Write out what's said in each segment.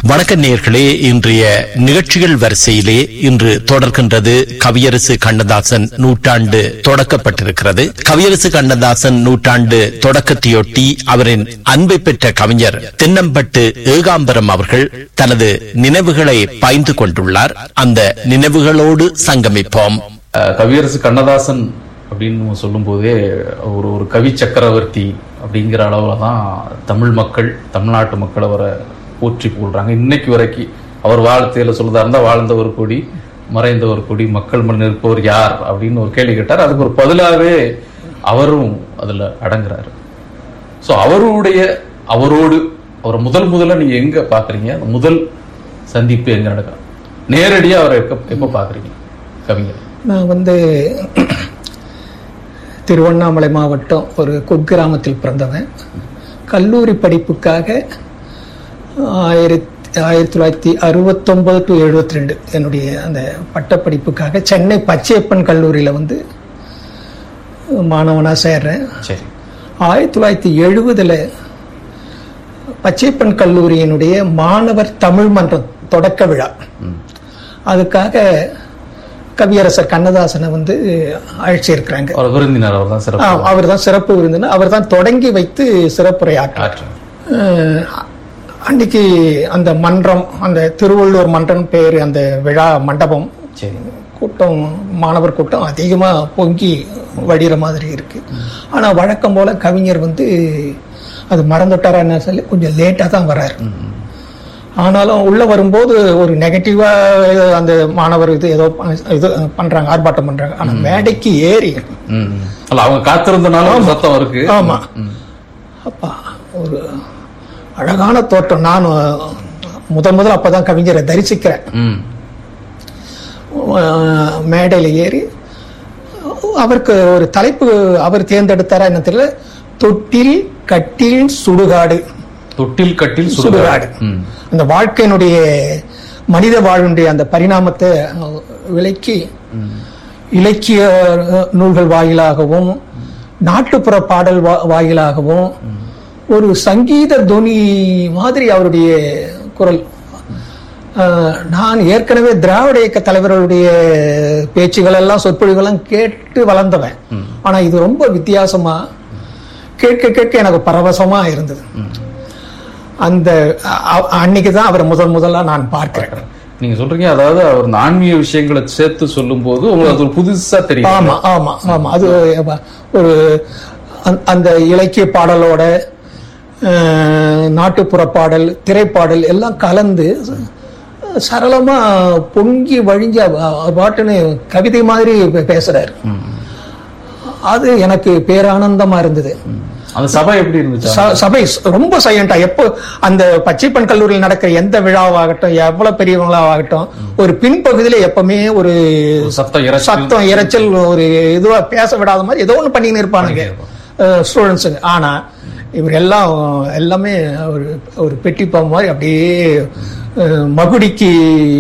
வணக்க நேர்களே இன்றைய நிகழ்ச்சிகள் வரிசையிலே இன்று தொடர்கின்றது கவியரசு கண்ணதாசன் நூற்றாண்டு தொடக்கப்பட்டிருக்கிறது கவியரசு கண்ணதாசன் நூற்றாண்டு தொடக்கத்தையொட்டி அவரின் அன்பை பெற்ற கவிஞர் தென்னம்பட்டு ஏகாம்பரம் அவர்கள் தனது நினைவுகளை பாய்ந்து கொண்டுள்ளார் அந்த நினைவுகளோடு சங்கமிப்போம் அஹ் கவியரசு கண்ணதாசன் அப்படின்னு சொல்லும் போதே ஒரு ஒரு கவி சக்கரவர்த்தி அப்படிங்கிற அளவுல தான் தமிழ் மக்கள் தமிழ்நாட்டு மக்கள் அவரை போற்றி புகழ்றாங்க இன்னைக்கு வரைக்கும் அவர் வாழ்த்தையில சொல்றதா இருந்தா வாழ்ந்த ஒரு கொடி மறைந்த ஒரு கொடி மக்கள் மண் இருப்பவர் யார் அப்படின்னு ஒரு கேள்வி கேட்டார் அதுக்கு ஒரு பதிலாவே அவரும் அதுல அடங்குறாரு ஸோ அவருடைய அவரோடு அவரை முதல் முதல்ல நீங்க எங்க பாக்குறீங்க அந்த முதல் சந்திப்பு எங்க நடக்கும் நேரடியா அவரை எப்ப எப்ப பாக்குறீங்க கவிஞர் நான் வந்து திருவண்ணாமலை மாவட்டம் ஒரு குக்கிராமத்தில் பிறந்தவன் கல்லூரி படிப்புக்காக ஆயிரத்தி ஆயிரத்தி தொள்ளாயிரத்தி அறுபத்தொம்பது டு எழுபத்தி ரெண்டு என்னுடைய அந்த பட்டப்படிப்புக்காக சென்னை பச்சையப்பன் கல்லூரியில் வந்து மாணவனாக சேர்றேன் சரி ஆயிரத்தி தொள்ளாயிரத்தி எழுபதில் பச்சையப்பன் கல்லூரியினுடைய மாணவர் தமிழ் மன்றம் தொடக்க விழா அதுக்காக கவியரசர் கண்ணதாசனை வந்து அழைச்சிருக்கிறாங்க அவர் விருந்தினர் அவர் தான் சிறப்பு அவர் தான் சிறப்பு விருந்தினர் அவர் தான் தொடங்கி வைத்து சிறப்புரையாற்றார் ஆற்றார். அஹ், அன்னைக்கு அந்த மன்றம் அந்த திருவள்ளூர் மன்றம் பேர் அந்த விழா மண்டபம் சரி கூட்டம் மாணவர் கூட்டம் அதிகமா பொங்கி வடிகிற மாதிரி இருக்கு ஆனா வழக்கம் போல கவிஞர் வந்து அது மறந்துட்டாரா என்ன சொல்லி கொஞ்சம் லேட்டா தான் வர்றாரு ஆனாலும் உள்ள வரும்போது ஒரு நெகட்டிவா அந்த மாணவர் இது ஏதோ ப- இது பண்றாங்க ஆர்ப்பாட்டம் பண்றாங்க ஆனா மேடைக்கு ஏறி ம். அல்ல அவங்க காத்திருந்தனால ஒரு சத்தம் இருக்கு ஆமா அப்பா ஒரு அழகான தோற்றம் நான் முதல் முதல் அப்பதான் கவிஞரை தரிசிக்கிறேன் ம். அஹ் மேடையில் ஏறி அவருக்கு ஒரு தலைப்பு அவர் தேர்ந்தெடுத்தாரா என்ன தெரியல தொட்டில் கட்டில் சுடுகாடு தொட்டில் கட்டில் சுடுகாடு சுடுகாடு ம். அந்த வாழ்க்கையினுடைய மனித வாழ்வுடைய அந்த பரிணாமத்தை அஹ், விளக்கி இலக்கிய அஹ், நூல்கள் வாயிலாகவும் நாட்டுப்புற பாடல் வா- வாயிலாகவும் ஒரு சங்கீத துனி மாதிரி அவருடைய குரல் அஹ், நான் ஏற்கனவே திராவிட இயக்க தலைவர்களுடைய பேச்சுகள் எல்லாம் சொற்பொழிவுகள் எல்லாம் கேட்டு வளர்ந்தவன் ஆனா இது ரொம்ப வித்தியாசமா கேட்க கேட்க எனக்கு பரவசமா இருந்தது அந்த அ- அன்னைக்கு தான் அவரை முதல் முதலா நான் பார்க்கிறேன் நீங்க சொல்றீங்க அதாவது அவர் இந்த ஆன்மீக விஷயங்களை சேர்த்து சொல்லும் போது உங்களுக்கு அது ஒரு புதுசா தெரியும் ஆமா ஆமா ஆமா அது ஒரு அந்த- அந்த இலக்கிய பாடலோட அஹ், நாட்டுப்புற பாடல் திரைப்பாடல் எல்லாம் கலந்து சரளமா பொங்கி வழிஞ்ச அவ- அவர் பாட்டுன்னு கவிதை மாதிரி பே- பேசுறாரு அது எனக்கு பேரானந்தமா இருந்தது அந்த சபை எப்படி இருந்துச்சு ச- சபை ஸ்- ரொம்ப சைலண்டா எப்போ அந்த பச்சைப்பன் கல்லூரியில் நடக்கிற எந்த விழாவாகட்டும் எவ்வளவு பெரியவங்களாகட்டும் ஒரு பின்பகுதியில எப்பவுமே ஒரு ஒரு சத்தம் இறைச்சி சத்தம் இரைச்சல் ஒரு இதுவா பேச விடாத மாதிரி ஏதோ ஒண்ணு பண்ணின்னு இருப்பானுங்க ஸ்டூடெண்ட்ஸுங்க ஆனா இவர் எல்லாம் எல்லாமே ஒரு ஒரு பெட்டி பாம்பு மாதிரி அப்படியே அஹ், மகுடிக்கு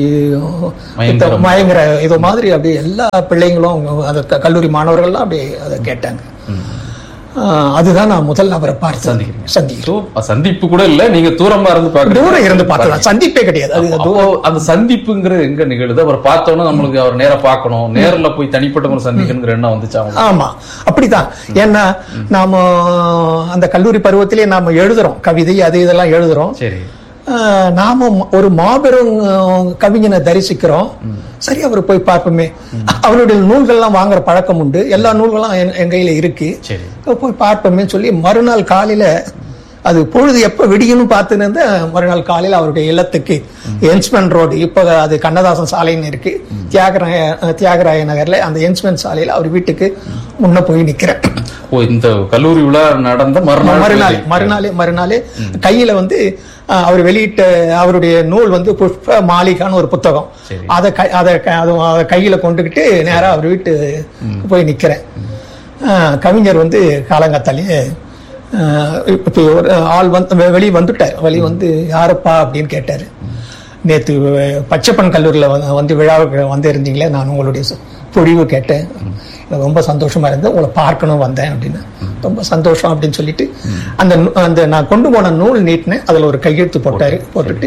மயங்கர மயங்குற இது மாதிரி அப்படியே எல்லா பிள்ளைங்களும் அந்த க- கல்லூரி மாணவர்கள்லாம் அப்படியே அதை கேட்டாங்க அஹ், அதுதான் நான் முதல்ல அவரை பார்த்து சந்திக்கிறீங்க. சந்திக்கிறேன் So, சந்திப்பு கூட இல்ல நீங்க தூரமா இருந்து பாக்குறீங்க தூரம் இருந்து பார்த்தலாம் சந்திப்பே கிடையாது அது அப்போ அந்த சந்திப்புங்கிறது எங்க நிகழுது அவர் பார்த்தோன்னே நம்மளுக்கு அவர் நேரா பார்க்கணும் நேர்ல போய் தனிப்பட்ட முறை சந்திக்கணுங்கிற எண்ணம் வந்துச்சு அவங்க ஆமா அப்படிதான் ஏன்னா நாம அந்த கல்லூரி பருவத்திலே நாம எழுதுறோம் கவிதை அது இதெல்லாம் எழுதுறோம் சரி ஆஹ் நாம ஒரு மாபெரும் ஆஹ், கவிஞனை தரிசிக்கிறோம் சரி அவர் போய் பார்ப்போமே அவருடைய நூல்கள்லாம் வாங்குற பழக்கம் உண்டு எல்லா நூல்களும் என் என் கையில இருக்கு சரி போய் பார்ப்போமே சொல்லி மறுநாள் காலையில அது பொழுது எப்ப விடியும்னு பார்த்துன்னு இருந்த மறுநாள் காலையில அவருடைய இல்லத்துக்கு என்ஸ்மென் ரோடு இப்ப அது கண்ணதாசன் சாலைன்னு இருக்கு தியாகராய தியாகராய நகர்ல அந்த என்ஸ்மென் சாலையில அவர் வீட்டுக்கு முன்ன போய் நிக்கிறேன் ஓ இந்த கல்லூரி விழா நடந்த மறுநாள் மறுநாள் மறுநாளே மறுநாளே கையில வந்து அஹ், அவர் வெளியிட்ட அவருடைய நூல் வந்து புஷ்ப மாளிகான்னு ஒரு புத்தகம் சரி. அதை கை- அதை க- அது அதை கையில கொண்டுகிட்டு நேரா அவர் வீட்டு போய் நிக்கிறேன் அஹ், கவிஞர் வந்து காலங்காத்தாலே அஹ், இப்ப ஒரு ஆள் வந்து வெளியே வந்துட்டார் வெளியே வந்து யாரப்பா அப்படின்னு கேட்டாரு நேத்து பச்சைப்பன் கல்லூரியில் வந்து வந்து விழாவுக்கு வந்து இருந்தீங்களே நான் உங்களுடைய சொ- பொழிவு கேட்டேன் எனக்கு ரொம்ப சந்தோஷமா இருந்தது உங்களை பார்க்கணும் வந்தேன் அப்படின்னு ரொம்ப சந்தோஷம் அப்படின்னு சொல்லிட்டு அந்த நூ- அந்த நான் கொண்டு போன நூல் நீட்டினேன் அதுல ஒரு கையெழுத்து போட்டாரு போட்டுட்டு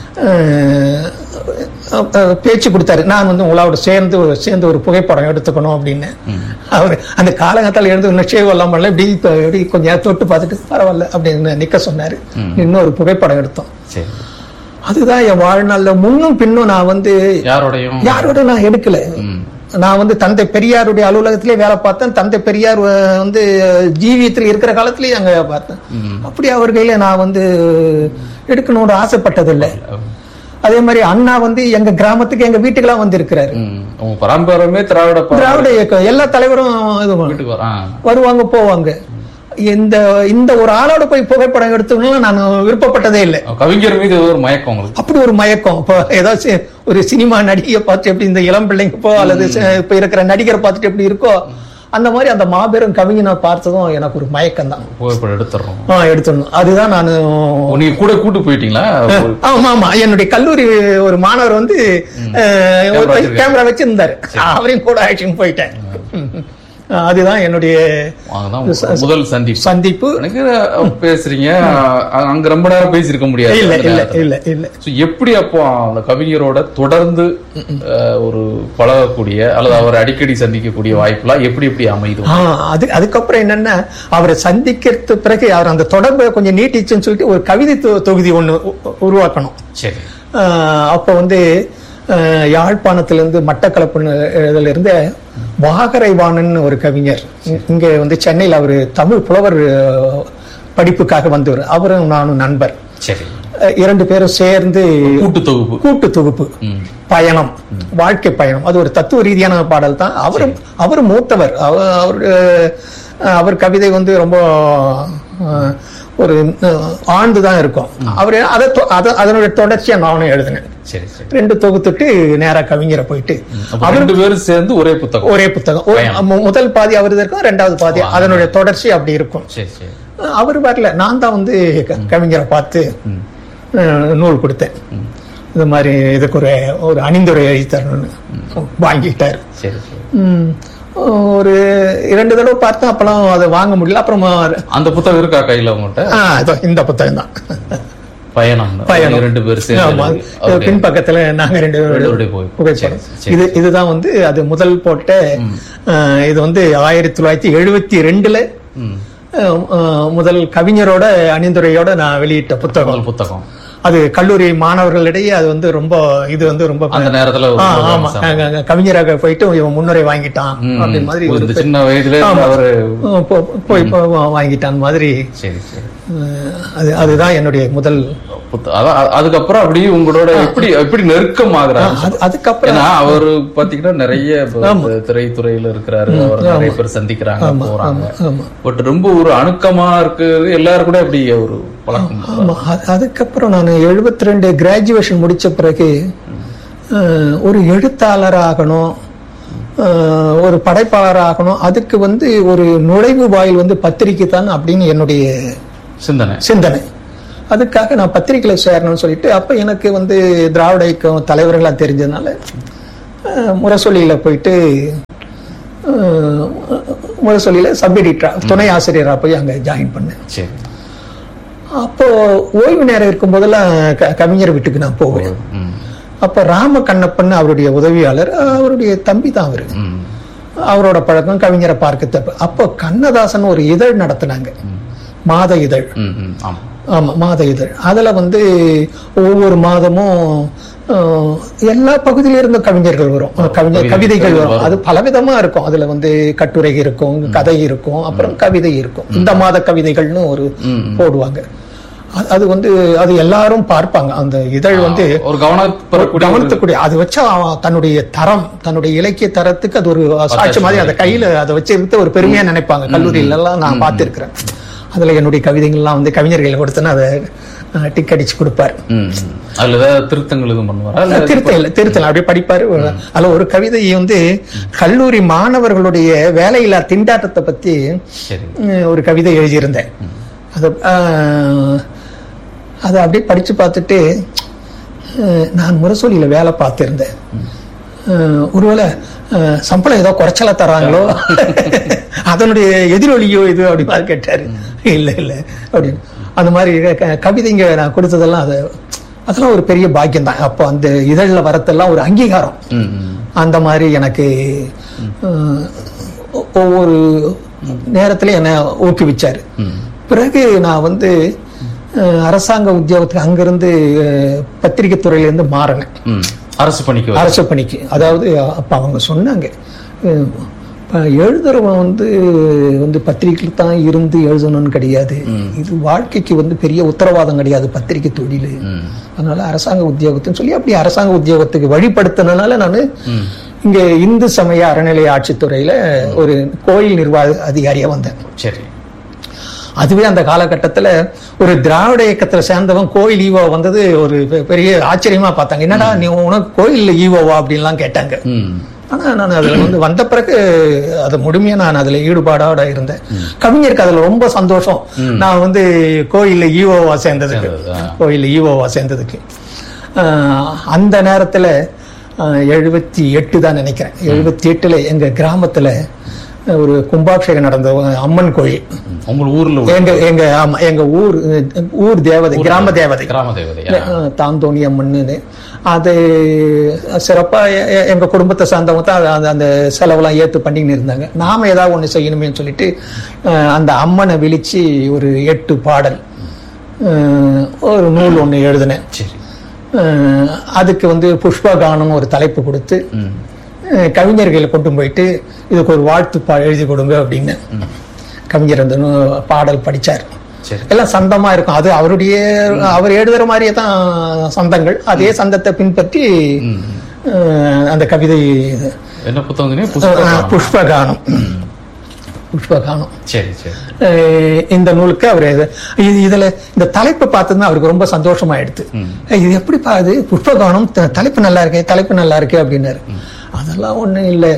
அஹ், அஹ், பேச்சு கொடுத்தாரு நான் வந்து உங்களோட சேர்ந்து சேர்ந்து ஒரு புகைப்படம் எடுத்துக்கணும் அப்படின்னு அவர் அந்த காலகட்டத்தில் எழுந்து இன்னும் ஷேவ் எல்லாம் பண்ணல இப்படி இப்ப இப்படி கொஞ்சம் நேரம் தொட்டு பார்த்துட்டு பரவாயில்ல அப்படின்னு நிக்க சொன்னாரு இன்னும் ஒரு புகைப்படம் எடுத்தோம் சரி அதுதான் என் வாழ்நாள்ல முன்னும் பின்னும் நான் வந்து யாரோடையும் யாரோட நான் எடுக்கல நான் வந்து தந்தை பெரியாருடைய அலுவலகத்திலே வேலை பார்த்தேன் தந்தை பெரியார் அஹ், வந்து ஜீவியத்தில் இருக்கிற காலத்திலேயே அங்க பார்த்தேன் அப்படி அவர் கையில நான் வந்து எடுக்கணும்னு ஆசைப்பட்டதில்லை அதே மாதிரி அண்ணா வந்து எங்க கிராமத்துக்கு எங்க வீட்டுக்கெல்லாம் வந்து இருக்கிறாரு ம். உங்க பரம்பரமே திராவிட பரம்பரை. திராவிட இயக்கம் எல்லா தலைவரும் இது பண்ணுவாங்க. வீட்டுக்கு வர ஆ. வருவாங்க போவாங்க இந்த இந்த ஒரு ஆளோட போய் புகைப்படம் எடுத்துக்கணும் நான் விருப்பப்பட்டதே இல்லை கவிஞர் மீது ஒரு மயக்கம் உங்களுக்கு அப்படி ஒரு மயக்கம் இப்போ ஏதாச்சும் ஒரு சினிமா நடிகை பார்த்து எப்படி இந்த இளம் பிள்ளைங்க போ அல்லது ச- இப்ப இருக்கிற நடிகரை பார்த்துட்டு எப்படி இருக்கோ அந்த மாதிரி அந்த மாபெரும் கவிஞனை பார்த்ததும் எனக்கு ஒரு மயக்கம் தான் புகைப்படம் எடுத்துடுறோம் ஆ எடுத்துடணும் அதுதான் நான் ஓ, நீங்க கூட கூட்டு போயிட்டீங்களா ஆமா ஆமா என்னுடைய கல்லூரி ஒரு மாணவர் வந்து அஹ், ஒரு கேமரா வச்சிருக்காரு. கேமரா வச்சிருந்தாரு அவரையும் கூட அழைச்சின்னு போயிட்டேன் அதுதான் என்னுடைய அதான் முதல் சந்திப்பு சந்திப்பு எனக்கு அஹ், பேசுறீங்க அஹ், அங்க ரொம்ப நேரம் பேசியிருக்க முடியாது இல்ல அந்த இல்ல நேரத்துல. இல்ல இல்ல So, எப்படி அப்போ அந்த கவிஞரோட தொடர்ந்து அஹ், ஒரு பழகக்கூடிய அல்லது அவரை அடிக்கடி சந்திக்கக்கூடிய வாய்ப்புலாம் எப்படி எப்படி அமையுது ஆ, அது அதுக்கப்புறம் என்னன்னா அவரை சந்திக்கிறது பிறகு அவர் அந்த தொடர்பை கொஞ்சம் நீட்டிச்சுன்னு சொல்லிட்டு ஒரு கவிதை தொ- தொகுதி ஒண்ணு உ- உருவாக்கணும் சரி ஆஹ் அப்போ வந்து ஆஹ் யாழ்ப்பாணத்திலிருந்து மட்டக்களப்பு இதுல இருந்து வாகரைவாணன் ஒரு கவிஞர் இ- இங்க வந்து சென்னையில் அவர் தமிழ் புலவர் ஆஹ், படிப்புக்காக வந்தவர் அவரும் நானும் நண்பர் சரி அஹ் இரண்டு பேரும் சேர்ந்து கூட்டு தொகுப்பு கூட்டு தொகுப்பு பயணம் வாழ்க்கை பயணம் அது ஒரு தத்துவ ரீதியான பாடல் தான் அவரும் அவர் மூத்தவர் அவ- அவருடைய அஹ், அவர் கவிதை வந்து ரொம்ப அஹ், ஒரு அஹ், ஆழ்ந்துதான் இருக்கும் அவர் அதை தொ- அதை- அதனுடைய தொடர்ச்சியா நானும் எழுதினேன் சரி சரி ரெண்டு தொகுத்துட்டு நேரா கவிஞரை போயிட்டு அப்ப ரெண்டு பேரும் சேர்ந்து ஒரே புத்தகம் ஒரே புத்தகம் ஒரு- மு- முதல் பாதி அவரது இருக்கும் ரெண்டாவது பாதி அதனுடைய தொடர்ச்சி அப்படி இருக்கும் சரி சரி அவர் வரல நான் தான் வந்து க- கவிஞரை பார்த்து அஹ், நூல் கொடுத்தேன் இந்த மாதிரி இதுக்கு ஒரு ஒரு அணிந்துரை எழுதி தரணும்னு வாங்கிட்டாரு சரி சரி ம், ஒரு இரண்டு தடவை பார்த்தேன் அப்பெல்லாம் அதை வாங்க முடியல அப்புறமா அந்த புத்தகம் இருக்கா கையில உங்கள்கிட்ட ஆ, இதோ இந்த புத்தகம் தான் பயணம் பயணம். நீங்க ரெண்டு பேரும் சேர்ந்து ஆமா. எழுதி. இது Okay. பின்பக்கத்துல நாங்க ரெண்டு ரெண்டு பேரும் பேரும் போய் புகைப்படம் சரி, சரி. இது இதுதான் வந்து அது முதல் போட்ட அஹ், இது வந்து ஆயிரத்தி தொள்ளாயிரத்தி எழுபத்தி ரெண்டுல ம். அஹ், அஹ், முதல் கவிஞரோட அணிந்துரையோட நான் வெளியிட்ட புத்தகம் முதல் புத்தகம் அது கல்லூரி மாணவர்களிடையே அது வந்து ரொம்ப இது வந்து ரொம்ப அந்த நேரத்துல ஒரு ஆ, ரொம்ப ஆமா famous அங்க- அங்க கவிஞராக போயிட்டு இவன் முன்னுரை வாங்கிட்டான் ம். அப்படின்னு மாதிரி ஒரு ஒரு இந்த சின்ன வயதுல ஆமா. அவரு அஹ், போ- போய் போ- வாங்கிட்டான் மாதிரி சரி சரி அஹ், அது அதுதான் என்னுடைய முதல் புத்த- அதான் அ- அதுக்கப்புறம் அப்படியே உங்களோட எப்படி எப்படி நெருக்கமாகறாரு அது- அதுக்கப்புறம் ஏன்னா அவரு பாத்தீங்கன்னா நிறைய இப்ப இந்த திரைத்துறையில இருக்கிறாரு அவர் நிறைய பேர் சந்திக்கிறாங்க போறாங்க ஆமா பட் ரொம்ப ஒரு அணுக்கமா இருக்குது எல்லாரும் கூட அப்படி ஒரு பழக்கம் ஆமா அது- அதுக்கப்புறம் நான் எழுபத்தி ரெண்டு கிராஜுவேஷன் முடிச்ச பிறகு அஹ், ஒரு எழுத்தாளர் ஆகணும் அஹ், ஒரு படைப்பாளர் ஆகணும் அதுக்கு வந்து ஒரு நுழைவு வாயில் வந்து பத்திரிக்கை தான் அப்படின்னு என்னுடைய சிந்தனை சிந்தனை அதுக்காக நான் பத்திரிக்கையில சேரணும்னு சொல்லிட்டு அப்ப எனக்கு வந்து திராவிட இயக்கம் தலைவர்களா தெரிஞ்சதுனால அஹ், முரசொலியில போயிட்டு அஹ், முரசொலியில சப் எடிட்டரா துணை ஆசிரியரா போய் அங்க ஜாயின் பண்ணேன் சரி அப்போ ஓய்வு நேரம் இருக்கும் போதெல்லாம் க- கவிஞர் வீட்டுக்கு நான் போவேன் ம். அப்ப ராம கண்ணப்பன் அவருடைய உதவியாளர் அவருடைய தம்பி தான் அவரு ம். அவரோட பழக்கம் கவிஞரை பார்க்க தப்பு அப்போ கண்ணதாசன் ஒரு இதழ் நடத்தினாங்க மாத இதழ் ம், ம். ஆமா ஆமா மாத இதழ் அதுல வந்து ஒவ்வொரு மாதமும் அஹ், எல்லா பகுதியில இருந்தும் கவிஞர்கள் வரும் கவிஞர் கவிதைகள் வரும் அது பலவிதமா இருக்கும் அதுல வந்து கட்டுரை இருக்கும் கதை இருக்கும் அப்புறம் கவிதை இருக்கும் இந்த மாத கவிதைகள்னு ஒரு போடுவாங்க அது- அது வந்து அது எல்லாரும் பார்ப்பாங்க அந்த இதழ் வந்து ஒரு கவனம் பெறக்கூடிய கவனிக்கக்கூடிய அது வச்சா அவன் தன்னுடைய தரம் தன்னுடைய இலக்கிய தரத்துக்கு அது ஒரு சாட்சி மாதிரி அதை கையில அதை வச்சிருந்து ஒரு பெருமையா நினைப்பாங்க கல்லூரியில எல்லாம் நான் பார்த்திருக்கிறேன் அதுல என்னுடைய கவிதைகள்லாம் வந்து கவிஞர்கள் கொடுத்தேன்னு அதை டிக் அடிச்சு கொடுப்பாரு ம், ம். அதுல ஏதாவது திருத்தங்கள் எதுவும் பண்ணுவாரா இல்ல திருத்தம் இல்ல திருத்தம் அப்படியே படிப்பாரு அதுல ஒரு கவிதையை வந்து கல்லூரி மாணவர்களுடைய வேலையில்லா திண்டாட்டத்தை பத்தி சரி உம், ஒரு கவிதை எழுதியிருந்தேன் அது ஆஹ், அதை அப்படியே படிச்சு பார்த்துட்டு அஹ், நான் முரசொலியில வேலை பார்த்திருந்தேன் அஹ், ஒருவேளை அஹ், சம்பளம் ஏதோ குறைச்சலா தராங்களோ அதனுடைய எதிரொலியோ இது அப்படி மாதிரி கேட்டாரு இல்ல இல்ல அப்படின்னு அந்த மாதிரி க- கவிதைங்க நான் கொடுத்ததெல்லாம் அது அதெல்லாம் ஒரு பெரிய பாக்கியம் தான் அப்போ அந்த இதழ்ல வரத்தெல்லாம் ஒரு அங்கீகாரம் ம், ம். அந்த மாதிரி எனக்கு அஹ், ஒ- ஒவ்வொரு நேரத்திலையும் என்ன ஊக்குவிச்சாரு பிறகு நான் வந்து அஹ், அரசாங்க உத்தியோகத்துக்கு அங்கிருந்து அஹ், பத்திரிகை துறையிலேருந்து மாறினேன் ம். அரசு பணிக்கு வர- அரசு பணிக்கு அதாவது அப்ப அவங்க சொன்னாங்க அஹ், இப்ப எழுதுறவன் வந்து வந்து பத்திரிகையில் தான் இருந்து எழுதணும்னு கிடையாது இது வாழ்க்கைக்கு வந்து பெரிய உத்தரவாதம் கிடையாது பத்திரிகை தொழில் அதனால அரசாங்க உத்தியோகத்துன்னு சொல்லி அப்படி அரசாங்க உத்தியோகத்துக்கு வழிபடுத்தினால நான் இங்க இந்து சமய அறநிலைய ஆட்சித்துறையில ஒரு கோயில் நிர்வாக அதிகாரியா வந்தேன் சரி அதுவே அந்த காலகட்டத்துல ஒரு திராவிட இயக்கத்துல சேர்ந்தவன் கோயில் ஈவோ வந்தது ஒரு பெ- பெரிய ஆச்சரியமா பார்த்தாங்க என்னடா நீ உனக்கு கோயில் ஈவோவா அப்படின்லாம் கேட்டாங்க ம். ஆனா நான் அதுல வந்து வந்த பிறகு அது முழுமையா நான் அதுல ஈடுபாடோட இருந்தேன் கவிஞருக்கு அதுல ரொம்ப சந்தோஷம் நான் வந்து கோயில்ல ஈவோவா சேர்ந்ததுக்கு சேர்ந்தது, ஆ. கோயில்ல ஈவோவா சேர்ந்ததுக்கு ஆஹ் அந்த நேரத்துல எழுபத்தி எட்டு தான் நினைக்கிறேன் எழுபத்தி எட்டுல எங்க கிராமத்துல ஒரு கும்பாபிஷேகம் நடந்த அம்மன் கோயில் உங்க ஊர்ல உள்ள எங்க எங்க ஆமா எங்க ஊர் ஊர் தேவதை கிராம தேவதை கிராம தேவதையா அஹ் தாந்தோணி அம்மன்னு அது சிறப்பா எ- எ- எங்க குடும்பத்தை சார்ந்தவங்க தான் அது- அந்த- அந்த செலவெல்லாம் ஏத்து பண்ணின்னு இருந்தாங்க நாம ஏதாவது ஒண்ணு செய்யணுமேன்னு சொல்லிட்டு அஹ் அந்த அம்மனை விழிச்சு ஒரு எட்டு பாடல் அஹ் ஒரு நூல் ஒண்ணு எழுதினேன் சரி அஹ் அதுக்கு வந்து புஷ்பகானம் ஒரு தலைப்பு கொடுத்து அஹ் கவிஞர்களை கொண்டு போயிட்டு இதுக்கு ஒரு வாழ்த்து பா எழுதி கொடுங்க அப்படின்னு கவிஞர் அந்த நூ- பாடல் படிச்சார் சரி எல்லாம் சந்தமா இருக்கும் அது அவருடைய அவர் எழுதுற மாதிரியே தான் சந்தங்கள் அதே சந்தத்தை பின்பற்றி அஹ், அந்த கவிதை இது. என்ன புத்தகம் சொன்னீங்க? அஹ், புஷ்பகானம். புஷ்பகானம் புஷ்பகானம் சரி சரி அஹ், இந்த நூலுக்கு அவர் இது- இது- இதுல இந்த தலைப்பை பார்த்ததுமே அவருக்கு ரொம்ப சந்தோஷமாயிடுது இது எப்படிப்பா இது புஷ்பகானம் த- தலைப்பு நல்லா இருக்கே தலைப்பு நல்லா இருக்கே அப்படின்னாரு அதெல்லாம் ஒண்ணும் இல்லை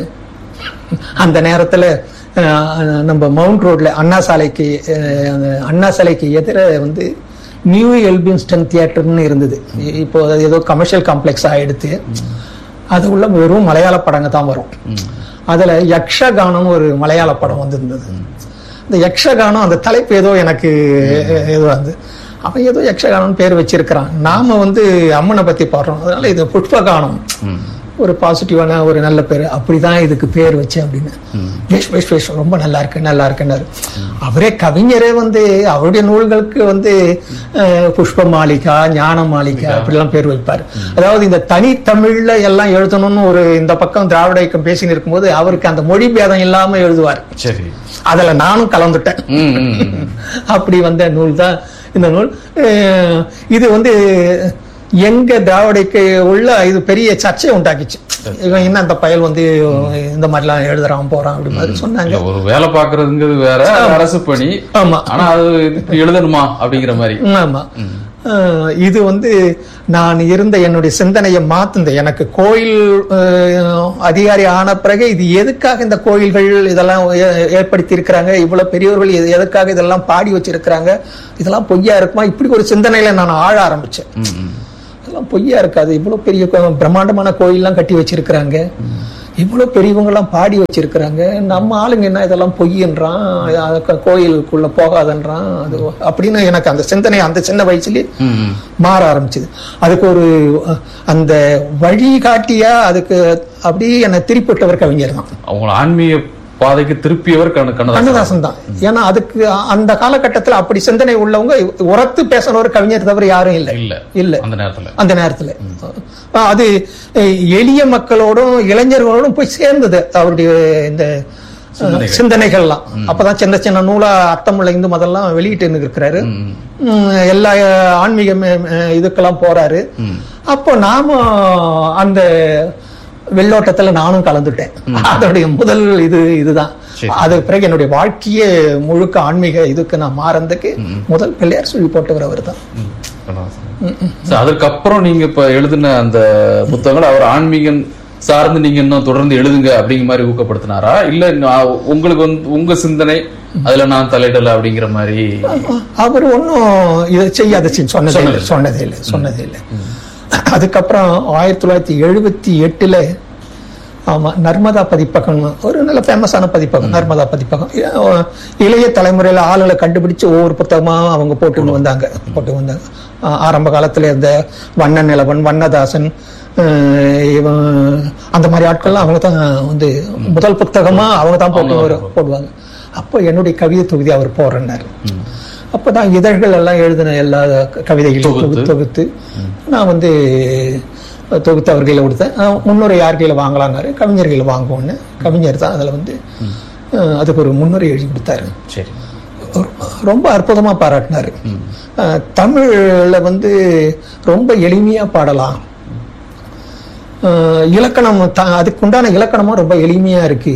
அந்த நேரத்துல அஹ், நம்ம மவுண்ட் ரோட்ல அண்ணா சாலைக்கு அஹ், அந்த அண்ணா சாலைக்கு எதிர வந்து நியூ எல்பின்ஸ்டன் தியேட்டர்னு இருந்தது இ- இப்போ அது ஏதோ கமர்ஷியல் காம்ப்ளெக்ஸ் ஆயிடுத்து அது உள்ள வெறும் மலையாள படங்க தான் வரும் அதுல யக்ஷகானம் ஒரு மலையாள படம் வந்திருந்தது இந்த யக்ஷகானம் அந்த தலைப்பு ஏதோ எனக்கு ஏதோ வந்து அவன் ஏதோ யக்ஷகானம் பேர் வச்சிருக்கிறான் நாம வந்து அம்மனை பத்தி பாடுறோம் அதனால இது புஷ்பகானம் ஒரு பாசிட்டிவான ஒரு நல்ல பேர் அப்படிதான் இதுக்கு பேர் வச்சேன் அப்படின்னு வேஷ் வேஷ் வேஷ் ரொம்ப நல்லா இருக்கு நல்லா இருக்குன்னாரு அவரே கவிஞரே வந்து அவருடைய நூல்களுக்கு வந்து அஹ், புஷ்ப மாளிகா ஞான மாளிகா அப்படிலாம் பேர் வைப்பார் அதாவது இந்த தனி தமிழ்ல எல்லாம் எழுதணும்னு ஒரு இந்த பக்கம் திராவிட இயக்கம் பேசின்னு இருக்கும்போது அவருக்கு அந்த மொழி பேதம் இல்லாம எழுதுவார் சரி அதுல நானும் கலந்துட்டேன் ம், ம், ம். அப்படி வந்த நூல் தான் இந்த நூல் அஹ் இது வந்து எங்க திராவிடைக்கு உள்ள இது பெரிய சர்ச்சை உண்டாக்கிச்சு இவன் என்ன அந்த பயல் வந்து இந்த மாதிரிலாம் எழுதுறான் போறான் அப்படி மாதிரி சொன்னாங்க இல்ல, ஒரு வேலை பாக்குறதுங்கிறது வேற அது அரசு பணி ஆமா ஆனா அது இப்படி எழுதணுமா அப்படிங்கிற மாதிரி ஆமா அஹ் இது வந்து நான் இருந்த என்னுடைய சிந்தனையை மாத்துந்த எனக்கு கோயில் அஹ், அதிகாரி ஆன பிறகு இது எதுக்காக இந்த கோயில்கள் இதெல்லாம் ஏ- ஏற்படுத்தி இருக்கிறாங்க இவ்வளவு பெரியவர்கள் இது எதுக்காக இதெல்லாம் பாடி வச்சிருக்கிறாங்க இதெல்லாம் பொய்யா இருக்குமா இப்படி ஒரு சிந்தனையில நான் ஆழ ஆரம்பிச்சேன் ம், ம். இதெல்லாம் பொய்யா இருக்காது இவ்வளவு பெரிய கோ- பிரம்மாண்டமான கோயில்லாம் கட்டி வச்சிருக்கிறாங்க இவ்வளவு பெரியவங்க எல்லாம் பாடி வச்சிருக்கிறாங்க நம்ம ஆளுங்க என்ன இதெல்லாம் பொய்யன்றான் அது க- கோயிலுக்குள்ள போகாதன்றான் அது அப்படின்னு எனக்கு அந்த சிந்தனை அந்த சின்ன வயசுலயே ம், ம். மாற ஆரம்பிச்சது அதுக்கு ஒரு அஹ், அந்த வழிகாட்டியா அதுக்கு அப்படியே என்னை திருப்பிவிட்டவர் கவிஞர் தான் அவங்கள ஆன்மீக பாதைக்கு திருப்பியவர் கண்ண கண்ணதாசன் கண்ணதாசன் தான் ஏன்னா அதுக்கு அந்த காலகட்டத்துல அப்படி சிந்தனை உள்ளவங்க உரத்து பேசின ஒரு கவிஞர் தவிர யாரும் இல்லை இல்ல இல்ல அந்த நேரத்துல அந்த நேரத்துல அஹ் அது அஹ், எளிய மக்களோடும் இளைஞர்களோடும் போய் சேர்ந்தது அவருடைய இந்த அஹ், சிந்தனைகள். சிந்தனைகள்லாம் அப்பதான் சின்ன சின்ன நூலா அர்த்தமுள்ள இந்து மதம்லாம் வெளியிட்டு இருக்கிறாரு ம், உம், எல்லா அஹ், ஆன்மீக மே- அஹ், இதுக்கெல்லாம் போறாரு ம். அப்போ நாம அந்த வெள்ளோட்டத்துல நானும் கலந்துட்டேன் அதோடைய முதல் இது இதுதான் சரி. அதுக்கு பிறகு என்னுடைய வாழ்க்கையே முழுக்க ஆன்மீக இதுக்கு நான் மாறதுக்கு முதல் பிள்ளையார் சொல்லி போட்டவர் அவர் தான் ம், கண்ணதாசன். So, அதுக்கப்புறம் நீங்க இப்ப எழுதின அந்த புத்தகங்கள் அவர் ஆன்மீகம் சார்ந்து நீங்க இன்னும் தொடர்ந்து எழுதுங்க அப்படிங்கிற மாதிரி ஊக்கப்படுத்தினாரா இல்ல நான் உங்களுக்கு வந்து உங்க சிந்தனை அதுல நான் தலையிடல அப்படிங்கிற மாதிரி அவர் ஒன்றும் இதை செய்யாத சொன்னதே இல்லை சொன்னதே இல்லை சொன்னதே இல்லை அதுக்கப்புறம் ஆயிரத்தி தொள்ளாயிரத்தி எழுபத்தி எட்டுல ஆமா நர்மதா பதிப்பகம் ஒரு நல்ல ஃபேமஸான பதிப்பகம் நர்மதா பதிப்பகம் இ- இளைய தலைமுறையில ஆளுகளை கண்டுபிடிச்சு ஒவ்வொரு புத்தகமா அவங்க போட்டுன்னு வந்தாங்க போட்டு வந்தாங்க ஆ- ஆரம்ப காலத்துல இருந்த வண்ண நிலவன் வண்ணதாசன் அஹ் இவன் அந்த மாதிரி ஆட்கள்லாம் அவங்க தான் வந்து முதல் புத்தகமா அவங்க தான் போட்டு வரு- போடுவாங்க அப்போ என்னுடைய கவிதை தொகுதி அவர் போடுறேன்னாரு அப்பதான் இதழ்கள் எல்லாம் எழுதின எல்லா கவிதைகளையும் தொகுத்து. தொகுத்து தொகுத்து நான் வந்து தொகுத்து அவர் கையில் கொடுத்தேன் அஹ் முன்னுரை யார் கையில் வாங்கலான்னாரு கவிஞர் கையில் வாங்குவோன்னு கவிஞர் தான் அதில் வந்து அஹ் அதுக்கு ஒரு முன்னுரை எழுதி கொடுத்தாரு சரி ரொம்ப அற்புதமா பாராட்டினாரு அஹ் தமிழ்ல வந்து ரொம்ப எளிமையா பாடலாம் அஹ் இலக்கணம் த- அதுக்குண்டான இலக்கணமும் ரொம்ப எளிமையா இருக்கு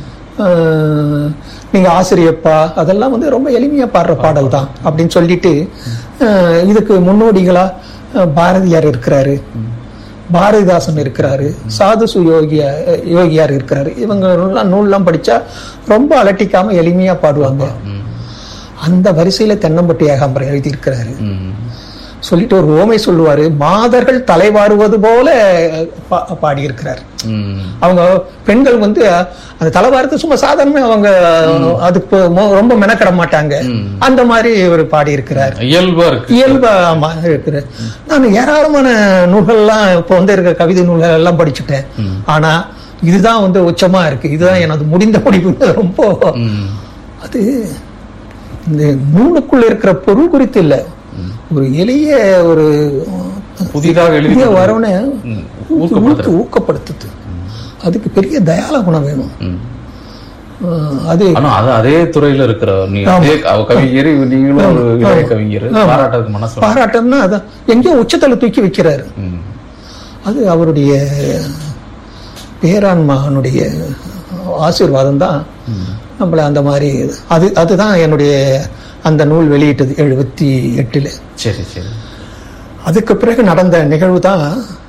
அஹ் நீங்க ஆசிரியப்பா அதெல்லாம் வந்து ரொம்ப எளிமையா பாடுற பாடல் தான் அப்படின்னு சொல்லிட்டு அஹ் இதுக்கு முன்னோடிகளா அஹ் பாரதியார் இருக்கிறாரு பாரதிதாசன் இருக்கிறாரு சாது சுயோகியா யோகியார் இருக்கிறாரு இவங்க நூல்லாம் நூல்லாம் படிச்சா ரொம்ப அலட்டிக்காம எளிமையா பாடுவாங்க அந்த வரிசையில தென்னம்பட்டி ஏகாம்பரம் எழுதியிருக்கிறாரு ம். சொல்லிட்டு ஒரு ஓமை சொல்லுவாரு மாதர்கள் தலைவாருவது போல பா- பாடியிருக்கிறார் ம். அவங்க பெண்கள் வந்து அந்த தலைவாரத்தை சும்மா சாதாரணமா அவங்க அதுக்கு மொ- ரொம்ப மெனக்கட மாட்டாங்க அந்த மாதிரி இவர் பாடியிருக்கிறார் இயல்பா இருக்கு இயல்பா ஆமா இருக்குது நான் ஏராளமான நூல்கள்லாம் இப்போ வந்து இருக்க கவிதை நூல்கள் எல்லாம் படிச்சுட்டேன் ஆனா இதுதான் வந்து உச்சமா இருக்கு இதுதான் எனது முடிந்த முடிவு ரொம்ப ம். அது இந்த நூலுக்குள்ள இருக்கிற பொருள் குறித்து இல்ல ஒரு எளிய ஒரு புதிதாக எழுதி புதிய வரவனை ம். ஊக்கு ஊக்கப்படுத்துது அதுக்கு பெரிய தயால குணம் வேணும் ம். அஹ் அது ஆனா அது அதே துறையில இருக்கிற நீ அதே அவ கவிஞர் நீங்களும் ஒரு இளைய கவிஞர் பாராட்டுறதுக்கு மனசு வரும். பாராட்டம்னா அதான் எங்கேயோ உச்சத்தலை தூக்கி வைக்கிறாரு ம். அது அவருடைய பேரான்மகனுடைய ஆசீர்வாதம் தான் நம்மளை அந்த மாதிரி அது அதுதான் என்னுடைய அந்த நூல் வெளியிட்டது எழுபத்தி எட்டுல சரி சரி அதுக்கு பிறகு நடந்த நிகழ்வு தான்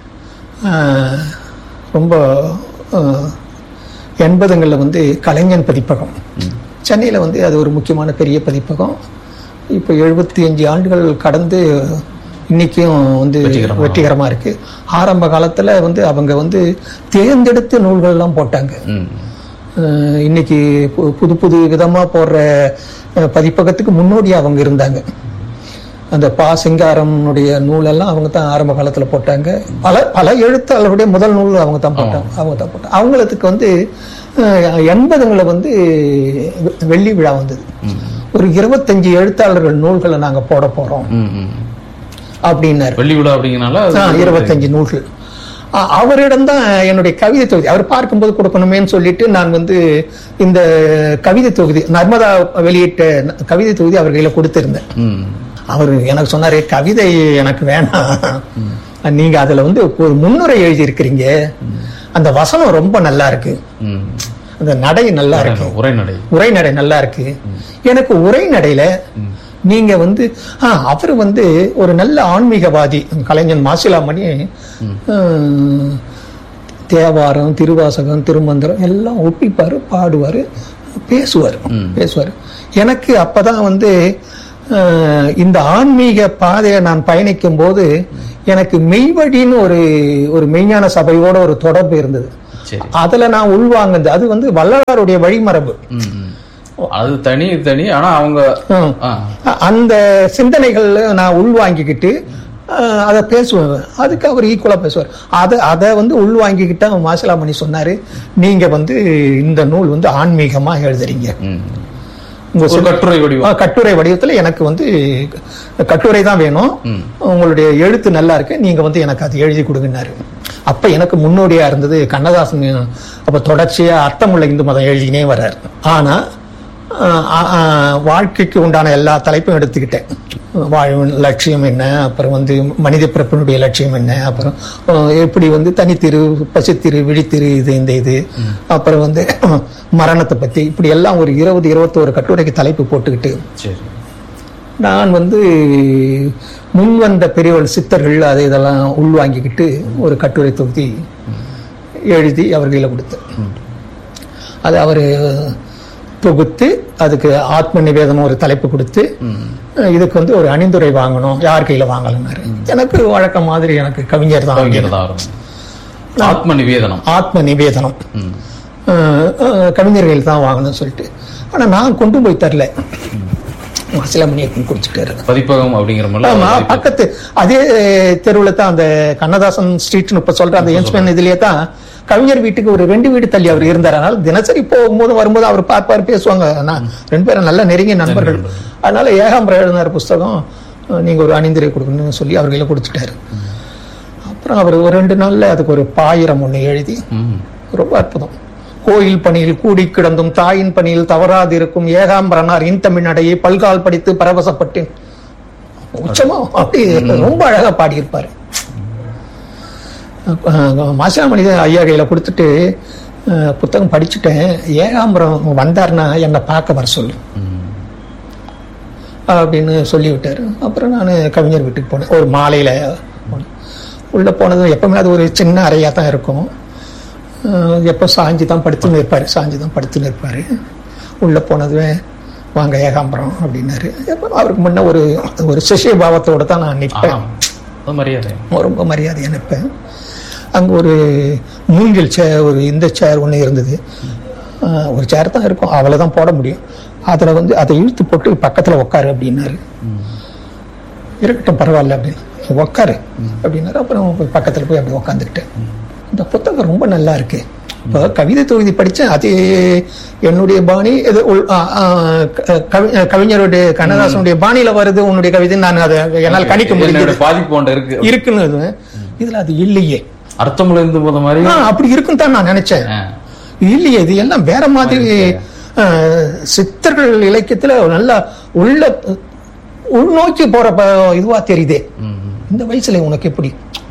ரொம்ப ஆஹ், எண்பதுங்களில் வந்து கலைஞன் பதிப்பகம் சென்னையில் வந்து அது ஒரு முக்கியமான பெரிய பதிப்பகம் இப்போ எழுபத்தி அஞ்சு ஆண்டுகள் கடந்து இன்னைக்கும் வந்து வெற்றிகரமா. வெற்றிகரமா இருக்கு ஆரம்ப காலத்துல வந்து அவங்க வந்து தேர்ந்தெடுத்து நூல்கள்லாம் போட்டாங்க ம். அஹ் இன்னைக்கு பு- புது புது விதமா போடுற அஹ், பதிப்பகத்துக்கு முன்னோடியா அவங்க இருந்தாங்க அந்த பா சிங்காரம்னுடைய நூலெல்லாம் அவங்க தான் ஆரம்ப காலத்துல போட்டாங்க பல பல எழுத்தாளருடைய முதல் நூல் அவங்க தான் போட்டாங்க அவங்க தான் போட்டாங்க அவங்களுக்கு வந்து அஹ், எண்பதுங்களில் வந்து வெ- வெள்ளி விழா வந்தது ஒரு இருபத்தஞ்சு எழுத்தாளர்கள் நூல்களை நாங்க போட போறோம் ம், ம். அப்படின்னாரு வெள்ளி விழா அப்படிங்கனால அது- ஆ, இருபத்தஞ்சு நூல்கள் அ- அவரிடம் தான் என்னுடைய கவிதை தொகுதி அவர் பார்க்கும்போது கொடுக்கணுமேன்னு சொல்லிட்டு நான் வந்து இந்த கவிதை தொகுதி நர்மதா வெளியிட்ட ந- கவிதை தொகுதி அவர் கையில கொடுத்திருந்தேன் ம். அவர் எனக்கு சொன்னாரு கவிதை எனக்கு வேணாம் நீங்க அதுல வந்து ஒரு முன்னுரை எழுதி இருக்கிறீங்க அந்த வசனம் ரொம்ப நல்லா இருக்கு ம். அந்த நடை நல்லா இருக்கு உரைநடை உரைநடை நல்லா இருக்கு எனக்கு உரைநடையில நீங்க வந்து ஆ, அவர் வந்து ஒரு நல்ல ஆன்மீகவாதி கலைஞன் மாசிலாமணி ஹம், தேவாரம் திருவாசகம் திருமந்திரம் எல்லாம் ஒப்பிப்பாரு பாடுவாரு பேசுவார் பேசுவார் எனக்கு அப்பதான் வந்து அஹ், இந்த ஆன்மீக பாதையை நான் பயணிக்கும் போது எனக்கு மெய்வழின்னு ஒரு ஒரு மெய்ஞான சபையோட ஒரு தொடர்பு இருந்தது சரி அதுல நான் உள்வாங்குது அது வந்து வள்ளலாருடைய வழிமரபு ம், ம். அது தனி இது தனி ஆனா அவங்க ம். ஆ. அ- அந்த சிந்தனைகள்ல நான் உள்வாங்கிக்கிட்டு அஹ், அதை பேசுவேன் அதுக்கு அவர் ஈக்குவலா பேசுவார் அதை அதை வந்து உள்வாங்கிக்கிட்டு அவன் மாசிலாமணி சொன்னாரு நீங்க வந்து இந்த நூல் வந்து ஆன்மீகமா எழுதுறீங்க ம். உங்க ஒரு கட்டுரை வடிவம் ஆ, கட்டுரை வடிவத்துல எனக்கு வந்து கட்டுரை தான் வேணும் உங்களுடைய எழுத்து நல்லா இருக்கு நீங்க வந்து எனக்கு அது எழுதி கொடுங்கன்னாரு அப்ப எனக்கு முன்னோடியா இருந்தது கண்ணதாசன் அப்ப தொடர்ச்சியா அர்த்தமுள்ள இந்து மதம் எழுதினே வர்றாரு ஆனா ஆ, ஆ, ஆ, வாழ்க்கைக்கு உண்டான எல்லா தலைப்பும் எடுத்துக்கிட்டேன் வாழ்வின் லட்சியம் என்ன அப்புறம் வந்து மனித பிறப்பினுடைய லட்சியம் என்ன அப்புறம் ஆ, எப்படி வந்து தனித்திரு பசித்திரு விழித்திரு இது இந்த இது அப்புறம் வந்து மரணத்தை பத்தி இப்படி எல்லாம் ஒரு இருபது இருபத்தோரு கட்டுரைக்கு தலைப்பு போட்டுக்கிட்டு சரி நான் வந்து முன் வந்த பெரியவள் சித்தர்கள் அதை இதெல்லாம் உள்வாங்கிக்கிட்டு ஒரு கட்டுரை தொகுதி எழுதி அவர் கையில் கொடுத்தேன் அது அவர் தொகுத்து அதுக்கு ஆத்ம நிவேதனம் ஒரு தலைப்பு கொடுத்து இதுக்கு வந்து ஒரு அணிந்துரை வாங்கணும் யார் கையில வாங்கலன்னாரு எனக்கு வழக்கம் மாதிரி எனக்கு கவிஞர் தான் கவிஞர் தான் வரும் ஆத்ம நிவேதனம் ஆத்ம நிவேதனம் ம். அஹ், அஹ், கவிஞர்கள் தான் வாங்கணும்னு சொல்லிட்டு ஆனா நான் கொண்டு போய் தரல மாசிலாமணியை கொடுத்துட்டாரு பதிப்பகம் அப்படிங்கிற ஆமா மாதிரி பக்கத்து அதே தெருவுல தான் அந்த கண்ணதாசன் ஸ்ட்ரீட்னு இப்ப சொல்ற அந்த என்ஸ்மேன் இதுலயே தான் கவிஞர் வீட்டுக்கு ஒரு ரெண்டு வீடு தள்ளி அவர் இருந்தார் அதனால தினசரி போகும்போது வரும்போது அவர் பார்ப்பாரு பேசுவாங்க நான் ரெண்டு பேரும் நல்ல நெருங்கிய நண்பர்கள் அதனால ஏகாம்பரம் எழுதினார் புஸ்தகம் அஹ், நீங்க ஒரு அணிந்திரை கொடுக்கணும்னு சொல்லி அவர் கையில கொடுத்துட்டாரு அப்புறம் அவர் ஒரு ரெண்டு நாள்ல அதுக்கு ஒரு பாயிரம் ஒண்ணு எழுதி ம். ரொம்ப அற்புதம் கோயில் பணியில் கூடி கிடந்தும் தாயின் பணியில் தவறாதிருக்கும் ஏகாம்பரனார் இன் தமிழ்நடையை பல்கால் படித்து பரவசப்பட்டேன் உச்சமா அப்படி ரொம்ப அழகா பாடியிருப்பாரு மாசிலாமணி ஐயா கையில கொடுத்துட்டு அஹ், புத்தகம் படிச்சுட்டேன் ஏகாம்பரம் வந்தாருன்னா என்னை பார்க்க வர சொல்லு அப்படின்னு சொல்லி விட்டாரு அப்புறம் நான் கவிஞர் வீட்டுக்கு போனேன் ஒரு மாலையில போனேன் உள்ள போனதும் எப்பவுமே அது ஒரு சின்ன அறையா தான் இருக்கும் அஹ் எப்போ சாஞ்சி தான் படுத்துன்னு இருப்பாரு சாஞ்சி தான் படுத்துன்னு இருப்பாரு உள்ள போனதுமே வாங்க ஏகாம்பரம் அப்படின்னாரு எப்போ அவருக்கு முன்ன ஒரு ஒரு சிஷ்ய பாவத்தோட தான் நான் ஆ. நிற்பேன் அது மரியாதை ரொம்ப மரியாதையா நிற்பேன் அங்க ஒரு மூங்கில் சேர் ஒரு இந்த சேர் ஒன்று இருந்தது அஹ் ஒரு சேர் தான் இருக்கும் அவளை தான் போட முடியும் அதுல வந்து அதை இழுத்து போட்டு பக்கத்துல உட்காரு அப்படின்னாரு இருக்கட்டும் பரவாயில்ல அப்படின்னு "நீ உட்காரு அப்படின்னாரு அப்புறம் போய் பக்கத்துல போய் அப்படி உட்காந்துக்கிட்டேன் இந்த புத்தகம் ரொம்ப நல்லா இருக்கு இப்போ கவிதை தொகுதி படிச்சேன் அது என்னுடைய பாணி இது உள்- ஆ, ஆ, க- கவி- கவிஞருடைய கண்ணதாசனுடைய பாணியில வருது உன்னுடைய கவிதை நான் அதை என்னால் கணிக்க என்னோட முடிஞ்சது பாதிப்பு ஒன்று இருக்கு இருக்குன்னு இது. இதுல அது இல்லையே அர்த்தமுள்ள இருந்து போத மாதிரி ஆ, அப்படி இருக்குன்னு தான் நான் நினைச்சேன் ஆ. இல்லையே இது எல்லாம் வேற மாதிரி அஹ், சித்தர்கள் இலக்கியத்துல நல்லா உள்ள உள்நோக்கி போற ப- இதுவா தெரியுதே ம், ம். இந்த வயசுல உனக்கு எப்படி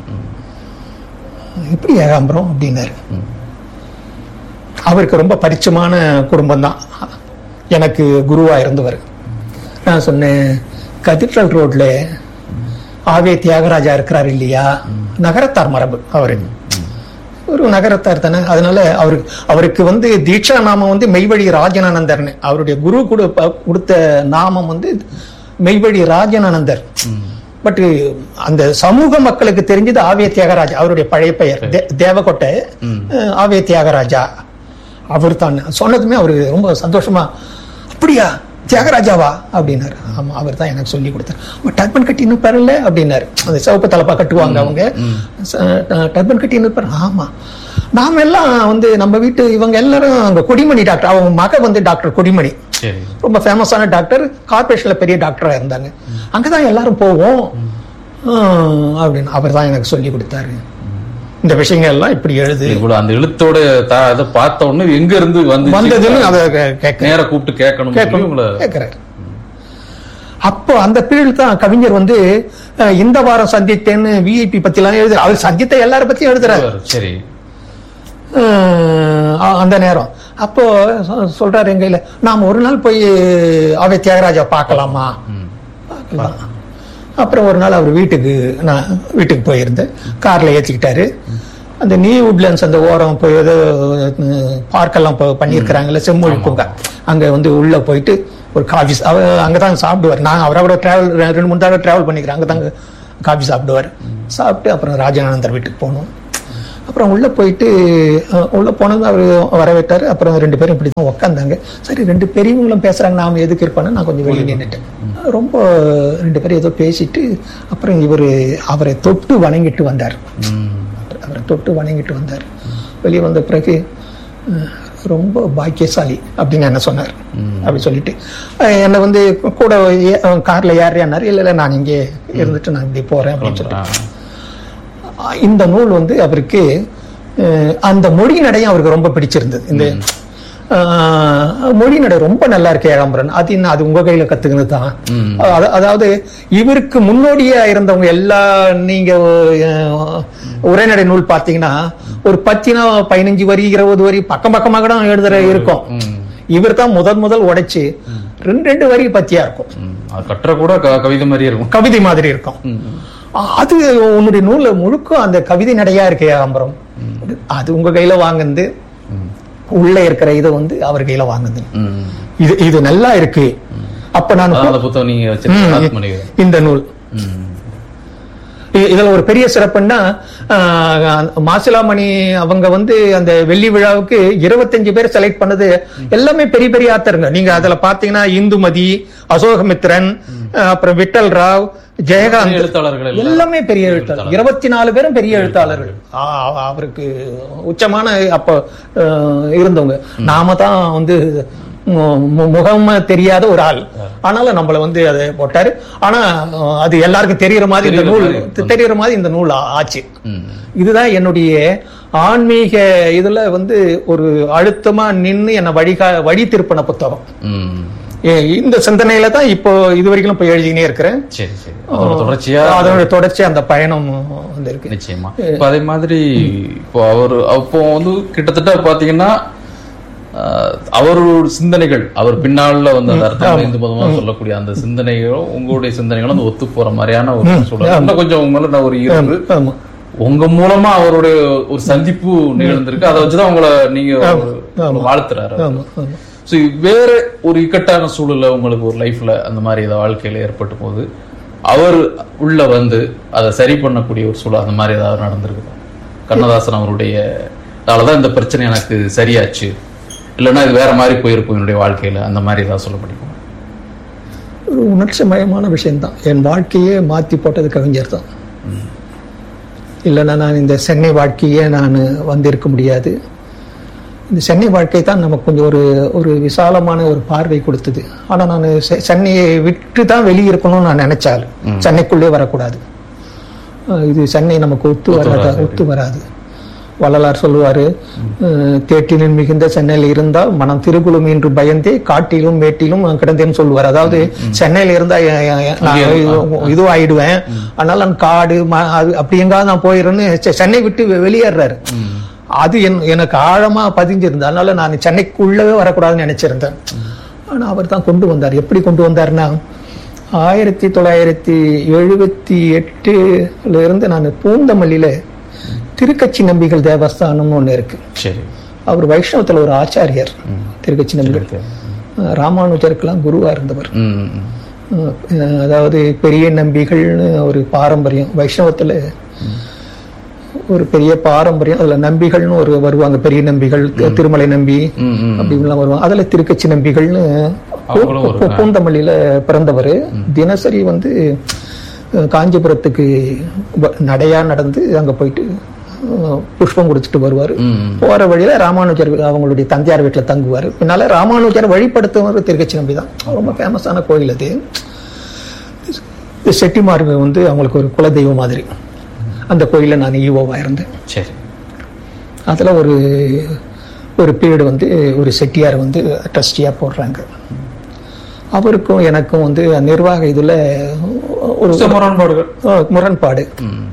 எப்படி ஏகாம்பரம் அப்படின்னாரு அவருக்கு ரொம்ப பரிச்சயமான குடும்பம் தான் எனக்கு குருவா இருந்தவர் நான் சொன்னேன் கதீட்ரல் ரோட்ல ஆவே தியாகராஜா இருக்கிறார் இல்லையா நகரத்தார் மரபு அவரு ஒரு நகரத்தார் தானே அதனால அவருக்கு அவருக்கு வந்து தீட்சா நாமம் வந்து மெய்வழி ராஜனானந்தர்னு அவருடைய குரு கொடு ப- கொடுத்த நாமம் வந்து மெய்வழி ராஜனானந்தர் பட் அந்த சமூக மக்களுக்கு தெரிஞ்சது ஆவே தியாகராஜா அவருடைய பழைய பெயர் தே- தேவகோட்டை அஹ், ஆவே தியாகராஜா அவர் தான் சொன்னதுமே அவரு ரொம்ப சந்தோஷமா அப்படியா தியாகராஜாவா அப்படின்னாரு ஆமா அவர் தான் எனக்கு சொல்லி கொடுத்தார் அவன் டர்பன் கட்டி நிற்பாருல்ல அப்படின்னாரு அந்த சிவப்பு தலப்பா கட்டுவாங்க அவங்க டர்பன் கட்டி நிற்பாரு ஆமா நாம எல்லாம் வந்து நம்ம வீட்டு இவங்க எல்லாரும் அங்க கொடிமணி டாக்டர் அவங்க மக வந்து டாக்டர் கொடிமணி சரி ரொம்ப ஃபேமஸான டாக்டர் கார்பரேஷன்ல பெரிய டாக்டரா இருந்தாங்க அங்கதான் எல்லாரும் போவோம் ஆஹ் அப்படின்னு அவர் தான் எனக்கு சொல்லி கொடுத்தாரு இந்த விஷயங்கள் எல்லாம் இப்படி எழுது இவ்வளவு அந்த எழுத்தோட த- இதை பார்த்த உடனே எங்க இருந்து வந்து வந்ததுன்னு அதை கே- கேட்க நேர கூப்பிட்டு கேட்கணும் கேட்கணும் உங்களை கேட்கிறாரு அப்போ அந்த பீரியட் தான் கவிஞர் வந்து அஹ், இந்த வாரம் சந்தித்தேன்னு விஐபி பத்தி எல்லாம் எழுதுற அவர் சந்தித்த எல்லார பத்தியும் எழுதுறாரு சரி அஹ், அ- அந்த நேரம் அப்போ சொ- சொல்றாரு எங்க கையில நாம ஒரு நாள் போய் அவை தியாகராஜா பார்க்கலாமா ம். பார்க்கலாம் அப்புறம் ஒரு நாள் அவர் வீட்டுக்கு நான் வீட்டுக்கு போயிருந்தேன் கார்ல ஏத்திக்கிட்டாரு அந்த நியூ உட்லண்ட்ஸ் அந்த ஓரம் போய் ஏதோ பார்க்கெல்லாம் இப்போ பண்ணியிருக்கிறாங்கல்ல செம்மொழி பூங்கா அங்க வந்து உள்ள போயிட்டு ஒரு காஃபி அவர் அங்கதான் சாப்பிடுவார் நான் அவரை கூட டிராவல் ரெண்டு மூணு தடவை டிராவல் பண்ணிக்கிறேன் அங்கதாங்க காஃபி சாப்பிடுவார் சாப்பிட்டு அப்புறம் ராஜானந்தர் வீட்டுக்கு போனோம் அப்புறம் உள்ள போயிட்டு அஹ், உள்ள போனது அவர் வரவேற்றாரு அப்புறம் ரெண்டு பேரும் இப்படி தான் உட்காந்தாங்க சரி ரெண்டு பெரியவங்களும் பேசுறாங்க நாம எதுக்கு இருப்பான்னு நான் கொஞ்சம் வெளியே நின்னுட்டேன் ரொம்ப ரெண்டு பேரும் ஏதோ பேசிட்டு அப்புறம் இவர் அவரை தொட்டு வணங்கிட்டு வந்தார் ம். அவரை தொட்டு வணங்கிட்டு வந்தார் வெளியே வந்த பிறகு அஹ், ரொம்ப பாக்கியசாலி அப்படின்னு என்ன சொன்னார் அப்படி சொல்லிட்டு அஹ், என்னை வந்து கூட ஏ- கார்ல ஏறியானார் இல்ல இல்ல நான் இங்கே இருந்துட்டு நான் இப்படி போறேன் அப்படின்னு சொல்லிட்டு ஆ. இந்த நூல் வந்து அவருக்கு அஹ், அந்த மொழி நடையும் அவருக்கு ரொம்ப பிடிச்சிருந்தது இந்த அஹ், மொழி நடை ரொம்ப நல்லா இருக்கு ஏகாம்பரன் அது இன்னும் அது உங்க கையில கத்துக்கினது தான் ம். அத- அதாவது இவருக்கு முன்னோடியா இருந்தவங்க எல்லா நீங்க அஹ், உரைநடை நூல் பார்த்தீங்கன்னா ஒரு பத்தினா பதினஞ்சு வரி இருபது வரி பக்கம் பக்கமாக கூட எழுதுற இருக்கும் ம். இவர் தான் முதல் முதல் உடைச்சு ரெண்டு ரெண்டு வரி பத்தியா இருக்கும் ம். அது கட்டுற கூட க- கவிதை மாதிரியே இருக்கும் கவிதை மாதிரி இருக்கும் ம். அ- அது உன்னுடைய நூல்ல முழுக்க அந்த கவிதை நடையா இருக்கு ஏகாம்பரம் அது உங்க கையில வாங்குனது ம். உள்ள இருக்கிற இதை வந்து அவர் கையில வாங்குது ம். இது இது நல்லா இருக்கு அப்ப நான் அதான் அந்த புத்தகம் நீங்க வச்சிருக்க ஆத்ம நிவேதனம். இந்த நூல் ம். இ- இதுல ஒரு பெரிய சிறப்புன்னா ஆஹ், மாசிலாமணி அவங்க வந்து அந்த வெள்ளி விழாவுக்கு இருபத்தஞ்சு பேர் செலக்ட் பண்ணது எல்லாமே பெரிய பெரிய ஆத்தருங்க நீங்க அதுல பாத்தீங்கன்னா இந்துமதி அசோகமித்ரன் ஆஹ், அப்புறம் விட்டல் ராவ் ஜெயகாந்த் எழுத்தாளர்கள் எல்லாம். எல்லாமே பெரிய எழுத்தாளர் இருபத்தி நாலு பேரும் பெரிய எழுத்தாளர்கள் ஆ, ஆ, அவருக்கு உச்சமான அப்ப அஹ், இருந்தவங்க நாம தான் வந்து மு- மு- முகம் தெரியாத ஒரு ஆள் ஆனாலும் நம்மள வந்து அதை போட்டாரு ஆனா அஹ், அது எல்லாருக்கும் தெரியற மாதிரி இந்த தெரியற நூல் மாதிரி. தெரியற மாதிரி இந்த நூல் ஆ- ஆச்சு ம். இதுதான் என்னுடைய ஆன்மீக இதுல வந்து ஒரு அழுத்தமா நின்னு என்னை வழிகா வழி திருப்பின புத்தகம் ம். ஏ- இந்த சிந்தனையில தான் இப்போ இது வரைக்கும் போய் எழுதினே இருக்கிறேன் சரி சரி அதோட தொடர்ச்சியா அதோட தொடர்ச்சி அந்த பயணம் வந்து இருக்கு நிச்சயமா இப்ப அதே மாதிரி இப்போ அவர் அப்போ வந்து கிட்டத்தட்ட பாத்தீங்கன்னா ஆஹ், அவரோட சிந்தனைகள் அவர் பின்னால வந்து அந்த அர்த்தம் இந்து மதமா சொல்லக்கூடிய அந்த சிந்தனைகளும் உங்களுடைய சிந்தனைகளும் வந்து ஒத்து போற மாதிரியான ஒரு சூழல் இன்னும் கொஞ்சம் உங்க மேல நான் ஒரு ஈர்ப்பு ஆமா உங்க மூலமா அவருடைய ஒரு சந்திப்பு நிகழ்ந்திருக்கு அதை வச்சுதான் உங்களை நீங்க ஒரு- ஒரு வாழ்த்துறாரு ஆமா ஆமா ஸோ வேற ஒரு இக்கட்டான சூழல்ல உங்களுக்கு ஒரு லைஃப்ல அந்த மாதிரி ஏதாவது வாழ்க்கையில ஏற்பட்ட போது அவர் உள்ள வந்து அதை சரி பண்ணக்கூடிய ஒரு சூழல் அந்த மாதிரி ஏதாவது நடந்திருக்குதா கண்ணதாசன் அவருடைய தான் இந்த பிரச்சனை எனக்கு சரியாச்சு இல்லைன்னா இது வேற மாதிரி போயிருக்கும் என்னுடைய வாழ்க்கையில அந்த மாதிரி ஏதாவது சொல்ல முடியுமா ஒரு உணர்ச்சிமயமான விஷயம்தான் என் வாழ்க்கையே மாத்தி போட்டது கவிஞர் தான் இல்லைன்னா நான் இந்த சென்னை வாழ்க்கையே நான் வந்திருக்க முடியாது இந்த சென்னை வாழ்க்கை தான் நமக்கு கொஞ்சம் ஒரு ஒரு விசாலமான ஒரு பார்வை கொடுத்தது ஆனா நான் செ- சென்னையை விட்டு தான் வெளியே இருக்கணும்னு நான் நினைச்சாலும் சென்னைக்குள்ளே வரக்கூடாது அஹ் இது சென்னை நமக்கு ஒத்து வராது ஒத்து வராது வள்ளலார் சொல்லுவாரு அஹ், தேட்டினில் மிகுந்த சென்னையில் இருந்தால் மனம் திருகுளும் என்று பயந்தே காட்டிலும் மேட்டிலும் நான் கிடந்தேன்னு சொல்லுவார் அதாவது சென்னையில இருந்தா எ- எ- எ- நான் இது- இதுவாயிடுவேன் அதனால நான் காடு ம- அது அப்படி எங்காவது நான் போயிடுறேன்னு செ- சென்னை விட்டு வெ- வெளியேறாரு அது என் எனக்கு ஆழமா பதிஞ்சிருந்தது அதனால நான் சென்னைக்குள்ளவே வரக்கூடாதுன்னு நினைச்சிருந்தேன் ஆனா அவர் தான் கொண்டு வந்தார் எப்படி கொண்டு வந்தாருன்னா ஆயிரத்தி தொள்ளாயிரத்தி எழுபத்தி எட்டுல இருந்து நான் பூந்தமல்லியில திருக்கச்சி நம்பிகள் தேவஸ்தானம்னு ஒண்ணு இருக்கு சரி அவர் வைஷ்ணவத்துல ஒரு ஆச்சாரியர் திருக்கச்சி நம்பிகள் அஹ் ராமானுஜருக்கெல்லாம் குருவா இருந்தவர் ம், ம். அஹ் அதாவது பெரிய நம்பிகள்னு ஒரு பாரம்பரியம் வைஷ்ணவத்துல ஒரு பெரிய பாரம்பரியம் அதுல நம்பிகள்னு ஒரு வருவாங்க பெரிய நம்பிகள் திருமலை நம்பி ம், ம். அப்படி எல்லாம் வருவாங்க அதுல திருக்கச்சி நம்பிகள்னு அவங்களும் ஒரு- பூ- பூந்தமல்லியில பிறந்தவர் தினசரி வந்து அஹ், காஞ்சிபுரத்துக்கு வ- நடையா நடந்து அங்க போயிட்டு அஹ், புஷ்பம் கொடுத்துட்டு வருவாரு ம், ம். போற வழியில ராமானுஜர் அவங்களுடைய தந்தையார் வீட்டுல தங்குவார் பின்னால ராமானுஜர் வழிபடுத்துவர் திருக்கச்சி நம்பி தான் ரொம்ப ஃபேமஸான கோயில் அது இது செட்டிமார்கள் வந்து அவங்களுக்கு ஒரு குலதெய்வம் மாதிரி அந்த கோயில்ல நான் ஈவோவா இருந்தேன் சரி அதுல ஒரு ஒரு பீரியட் வந்து ஒரு செட்டியார் வந்து ட்ரஸ்டியா போடுறாங்க அவருக்கும் எனக்கும் வந்து நிர்வாக இதுல ஒரு சில முரண்பாடுகள் அஹ், முரண்பாடு ம்.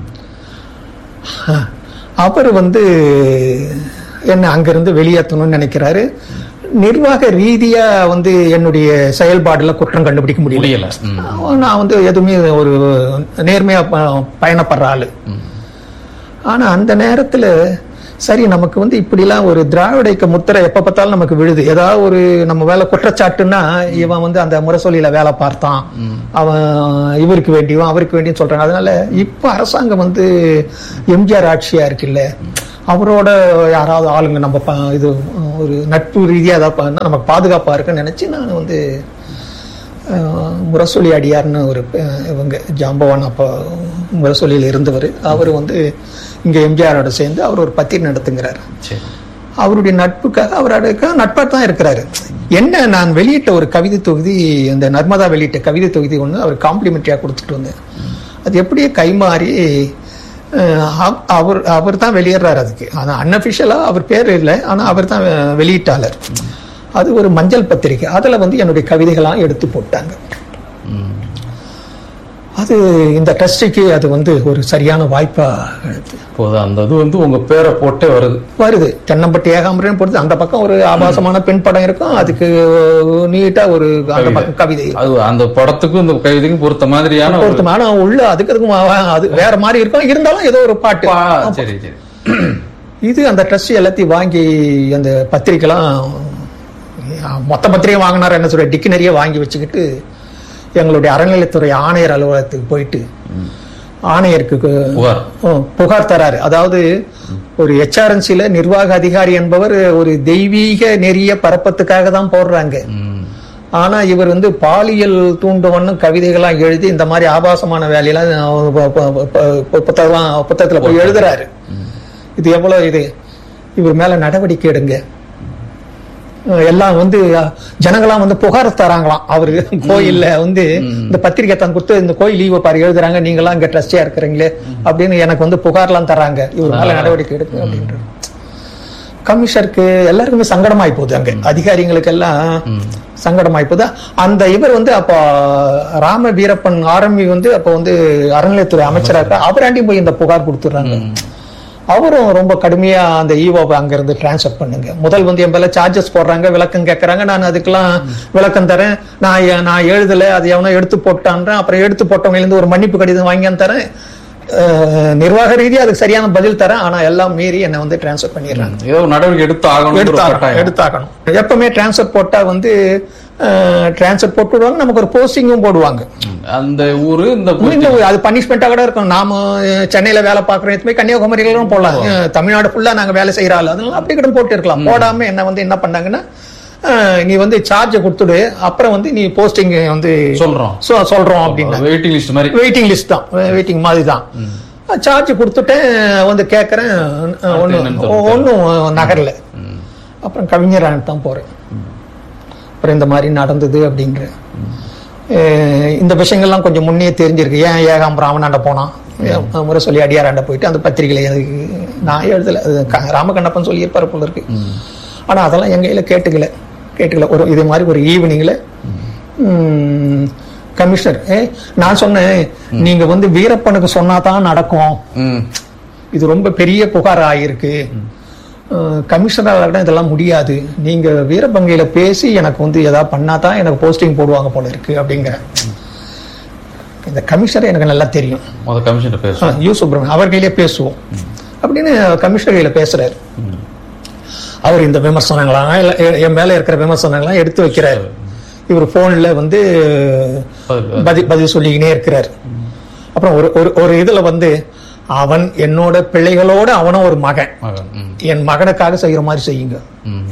அவர் வந்து என்ன அங்கிருந்து வெளியேற்றணும்னு நினைக்கிறாரு நிர்வாக ரீதியா வந்து என்னுடைய செயல்பாடுல குற்றம் கண்டுபிடிக்க முடியல முடியல ம். நான் வந்து எதுவுமே ஒரு நேர்மையா ப- பயணப்படுற ஆளு ஆனா அந்த நேரத்துல சரி நமக்கு வந்து இப்படிலாம் ஒரு திராவிட இயக்க முத்திரை எப்ப பார்த்தாலும் நமக்கு விழுது ஏதாவது ஒரு நம்ம வேலை குற்றச்சாட்டுன்னா இவன் வந்து அந்த முரசொலியில வேலை பார்த்தான் அவன் இவருக்கு வேண்டியும் அவருக்கு வேண்டியும் சொல்றாங்க அதனால இப்ப அரசாங்கம் வந்து எம்ஜிஆர் ஆட்சியா இருக்குல்ல அவரோட யாராவது ஆளுங்க நம்ம ப- இது ஒரு நட்பு ரீதியா ஏதாவது பண்ணா நமக்கு பாதுகாப்பா இருக்குன்னு நினைச்சு நான் வந்து அஹ், முரசொலி அடியார்னு ஒரு அஹ், இவங்க ஜாம்பவான் அப்போ முரசொலியில் இருந்தவர் அவர் வந்து இங்க எம்ஜிஆரோட சேர்ந்து அவர் ஒரு பத்திரிகை நடத்துங்கிறார் சரி அவருடைய நட்புக்காக அவரோட நட்பா தான் இருக்கிறாரு என்ன நான் வெளியிட்ட ஒரு கவிதை தொகுதி அந்த நர்மதா வெளியிட்ட கவிதை தொகுதி ஒன்று அவர் காம்ப்ளிமெண்ட்ரியா கொடுத்துட்டு வந்தேன் அது எப்படியே கைமாறி அஹ், அவ- அவர் அவர் தான் வெளியிடுறாரு அதுக்கு ஆனா அன்அபிஷியலா அவர் பேர் இல்லை ஆனா அவர் தான் வெளியிட்டாளர் அது ஒரு மஞ்சள் பத்திரிகை அதுல வந்து என்னுடைய கவிதைகள்லாம் எடுத்து போட்டாங்க ம். அது இந்த ட்ரஸ்டிக்கு அது வந்து ஒரு சரியான வாய்ப்பா எடுத்து இப்போது அந்த இது வந்து உங்க பேரை போட்டே வருது வருது தென்னம்பட்டி ஏகாம்பரம் பொறுத்து அந்த பக்கம் ஒரு ஆபாசமான பெண் படம் இருக்கும் அதுக்கு நீட்டா ஒரு அந்த பக்கம் கவிதை அது அந்த படத்துக்கும் இந்த கவிதைக்கும் பொறுத்த மாதிரியான ஒரு பொருத்தமான உள்ள அதுக்கு அதுக்கும் அவ- அது வேற மாதிரி இருக்கும் இருந்தாலும் ஏதோ ஒரு பாட்டு பா- சரி சரி இது அந்த ட்ரஸ்ட் எல்லாத்தையும் வாங்கி அந்த பத்திரிக்கைலாம் மொத்த பத்திரிகை வாங்கினார் என்ன சொல்ற டிக்ஷனரியே வாங்கி வச்சுக்கிட்டு எங்களுடைய அறநிலைத்துறை ஆணையர் அலுவலகத்துக்கு போயிட்டு ஆணையருக்கு புகார் ஓ, புகார் தராரு அதாவது ஒரு ஹெச்ஆர்என்சில நிர்வாக அதிகாரி என்பவர் ஒரு தெய்வீக நெறிய பரப்பத்துக்காக தான் போடுறாங்க ம். ஆனா இவர் வந்து பாலியல் தூண்டுவன்னு கவிதைகள்லாம் எழுதி இந்த மாதிரி ஆபாசமான வேலையெல்லாம் ப- ப- ப- ப- புத்தகம் புத்தகத்துல போய் எழுதுறாரு இது எவ்வளவு இது இவர் மேல நடவடிக்கை எடுங்க அஹ் எல்லாம் வந்து அஹ், ஜனங்களாம் வந்து புகார் தராங்களாம் அவரு கோயில்ல வந்து இந்த பத்திரிக்கை தான் கொடுத்து இந்த கோயில் லீவை பாரு எழுதுறாங்க நீங்களாம் இங்க ட்ரஸ்டியா இருக்கிறீங்களே அப்படின்னு எனக்கு வந்து புகார்லாம் தராங்க இவர் மேல நடவடிக்கை எடுங்க அப்படின்றது கமிஷனருக்கு எல்லாருக்குமே சங்கடமாயி போகுது அங்க அதிகாரிங்களுக்கு எல்லாம் சங்கடமாயி போகுது அந்த இவர் வந்து அப்போ ராம வீரப்பன் ஆரம்பி வந்து அப்போ வந்து அறநிலையத்துறை அமைச்சரா இருக்க அவராண்டி போய் இந்த புகார் கொடுத்துடுறாங்க அவரும் ரொம்ப கடுமையா அந்த ஈவோவை அங்க இருந்து டிரான்ஸ்ஃபர் பண்ணுங்க முதல் வந்து என் பேர்ல சார்ஜஸ் போடுறாங்க விளக்கம் கேட்கறாங்க நான் அதுக்கெல்லாம் விளக்கம் தரேன் நான் எ- நான் எழுதல அது எவனோ எடுத்து போட்டான்றேன் அப்புறம் எடுத்து போட்டவங்க இருந்து ஒரு மன்னிப்பு கடிதம் வாங்கி தரேன் அஹ், நிர்வாக ரீதியா அதுக்கு சரியான பதில் தரேன் ஆனா எல்லாம் மீறி என்னை வந்து டிரான்ஸ்ஃபர் பண்ணிடுறாங்க ஏதோ ஒரு நடவடிக்கை எடுத்து ஆகணும் எடுத்தாகணும் எடுத்தாகணும் எப்பவுமே டிரான்ஸ்ஃபர் போட்டா வந்து டிரான்ஸ்ஃபர் போட்டு விடுவாங்க நமக்கு ஒரு போஸ்டிங்கும் போடுவாங்க அந்த ஊரு இந்த இன்னும் அது பனிஷ்மெண்டா கூட இருக்கும் நாம அஹ், சென்னையில வேலை பாக்குறோம் எதுவுமே கன்னியாகுமரியிலும் போடலாம் அஹ், தமிழ்நாடு ஃபுல்லா நாங்க வேலை செய்யற ஆள் அதெல்லாம் அப்படி கூட போட்டு இருக்கலாம் போடாம என்ன வந்து என்ன பண்ணாங்கன்னா அஹ், நீ வந்து சார்ஜை கொடுத்துடு அப்புறம் வந்து நீ போஸ்டிங் வந்து சொல்றோம் சொ- சொல்றோம் அப்படின்னு வெயிட்டிங் லிஸ்ட் மாதிரி வெயிட்டிங் லிஸ்ட் தான் வெயிட்டிங் மாதிரி தான் சார்ஜ் கொடுத்துட்டேன் வந்து கேட்கறேன் ஒன்றும் என்னன்னு ஒன்றும் நகரல அப்புறம் கவிஞர் தான் போறேன் அப்புறம் இந்த மாதிரி நடந்தது அப்படின்ற அஹ் இந்த விஷயங்கள்லாம் கொஞ்சம் முன்னே தெரிஞ்சிருக்கு ஏன் ஏகாம்பரம் ராமனாண்ட போனான் ஏன் முறை சொல்லி அடியாராண்ட போயிட்டு அந்த பத்திரிகையில எனக்கு நான் எழுதல அது க- ராமகண்ணப்பன் சொல்லியிருப்பாரு போல இருக்கு ஆனா அதெல்லாம் எங்க கையில கேட்டுக்கல கேட்டுக்கல ஒரு இதே மாதிரி ஒரு ஈவினிங்ல கமிஷனர் ஏ நான் சொன்னேன் நீங்க வந்து வீரப்பனுக்கு சொன்னாதான் நடக்கும் ம். இது ரொம்ப பெரிய புகார் ஆகியிருக்கு கமிஷனராக இதெல்லாம் முடியாது நீங்க வீரபங்கையில பேசி எனக்கு வந்து ஏதாவது பண்ணாதான் எனக்கு போஸ்டிங் போடுவாங்க போல இருக்கு அப்படிங்கிற இந்த கமிஷனர் எனக்கு நல்லா தெரியும் முத கமிஷன் பேச ஆ, யு சுப்பிரமணியம் அவர் கையிலே பேசுவோம் அப்படின்னு கமிஷனர் கையில பேசுறாரு அவர் இந்த விமர்சனங்களாம் இல்ல எ- என் மேல இருக்கிற விமர்சனங்களாம் எடுத்து வைக்கிறாரு இவர் போன்ல வந்து பதில் பதில் சொல்லிக்கினே இருக்கிறார் அப்புறம் ஒரு ஒரு ஒரு இதுல வந்து அவன் என்னோட பிள்ளைகளோட அவனும் ஒரு மகன் மகன் ம். என் மகனுக்காக செய்யற மாதிரி செய்யுங்க ம்.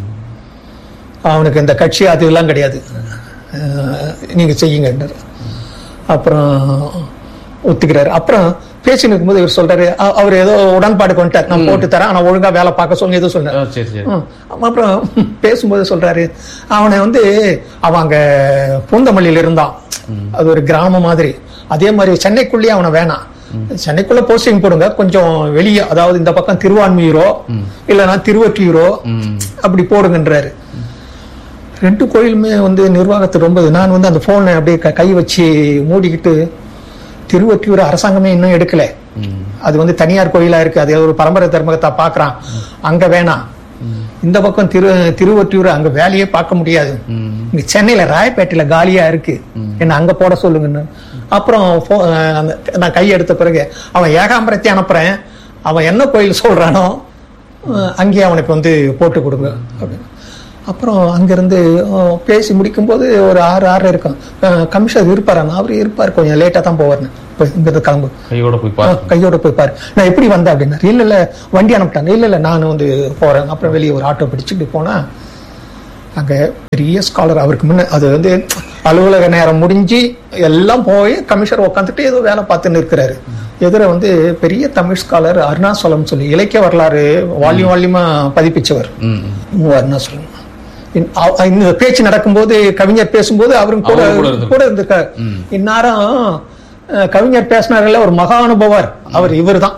அவனுக்கு இந்த கட்சி அது எல்லாம் கிடையாது அஹ், நீங்க செய்யுங்க அப்புறம் ஒத்துக்கிறாரு அப்புறம் பேசின்னு இருக்கும்போது இவர் சொல்றாரு அ- அவர் ஏதோ உடன்பாடு கொண்டுட்டார் நான் போட்டு தரேன் ஆனா ஒழுங்கா வேலை பார்க்க சொல்லுங்க ஏதோ சொன்னார் ஆ, சரி சரி ம். அப்புறம் பேசும்போது சொல்றாரு அவனை வந்து அவன் அங்க பூந்தமல்லியில இருந்தான் அது ஒரு கிராமம் மாதிரி அதே மாதிரி சென்னைக்குள்ளேயே அவனை வேணாம் சென்னைக்குள்ள போஸ்டிங் போடுங்க கொஞ்சம் வெளியே அதாவது இந்த பக்கம் திருவான்மியூரோ இல்லைன்னா திருவொற்றியூரோ அப்படி போடுங்கன்றாரு ரெண்டு கோயிலுமே வந்து நிர்வாகத்தை ரொம்ப இது. நான் வந்து அந்த போனை அப்படியே க- கை வச்சு மூடிக்கிட்டு திருவொற்றியூர் அரசாங்கமே இன்னும் எடுக்கல அது வந்து தனியார் கோயிலா இருக்கு அது ஒரு பரம்பரை தர்மகத்தா பாக்குறான் அங்க வேணாம் இந்த பக்கம் திரு திருவொற்றியூர் அங்க வேலையே பார்க்க முடியாது இங்க சென்னையில ராயப்பேட்டையில காலியா இருக்கு என்ன அங்க போட சொல்லுங்கன்னு அப்புறம் போ- அஹ் அந்த நான் கை எடுத்த பிறகு அவன் ஏகாம்பரத்தை அனுப்புறேன் அவன் என்ன கோயில் சொல்றானோ அஹ் அங்கேயே அவனுக்கு வந்து போட்டு கொடுங்க அப்படின்னு அப்புறம் அங்கிருந்து அஹ், பேசி முடிக்கும்போது ஒரு ஆறு ஆறு இருக்கும் அஹ், கமிஷனர் இருப்பாரான் அவர் இருப்பார் கொஞ்சம் லேட்டா தான் போவார்னு இப்போ இங்கிருந்து கிளம்பு கையோட போய் ஆ, பாரு கையோட போய் பாரு நான் எப்படி வந்தேன் அப்படின்னா இல்ல இல்ல வண்டி அனுப்பிட்டாங்க இல்ல இல்ல நான் வந்து போறேன் அப்புறம் வெளியே ஒரு ஆட்டோ பிடிச்சிட்டு போனா அங்க பெரிய ஸ்காலர் அவருக்கு முன்ன அது வந்து அலுவலக நேரம் முடிஞ்சு எல்லாம் போய் கமிஷனர் உட்காந்துட்டு ஏதோ வேலை பார்த்துன்னு இருக்கிறாரு எதிர வந்து பெரிய தமிழ் ஸ்காலர் அருணாசலம் சொல்லி இலக்கிய வரலாறு வால்யூம் வால்யூமா பதிப்பிச்சவர் ம். மு. அருணாசலம் இன்- அவ- இந்த பேச்சு நடக்கும்போது கவிஞர் பேசும்போது அவரும் கூட அவரும் கூட இருந்திருக்காரு. கூட இருந்திருக்காரு இந்நேரம் அஹ், கவிஞர் பேசினார்ல ஒரு மகானுபவர் அவர் இவர்தான்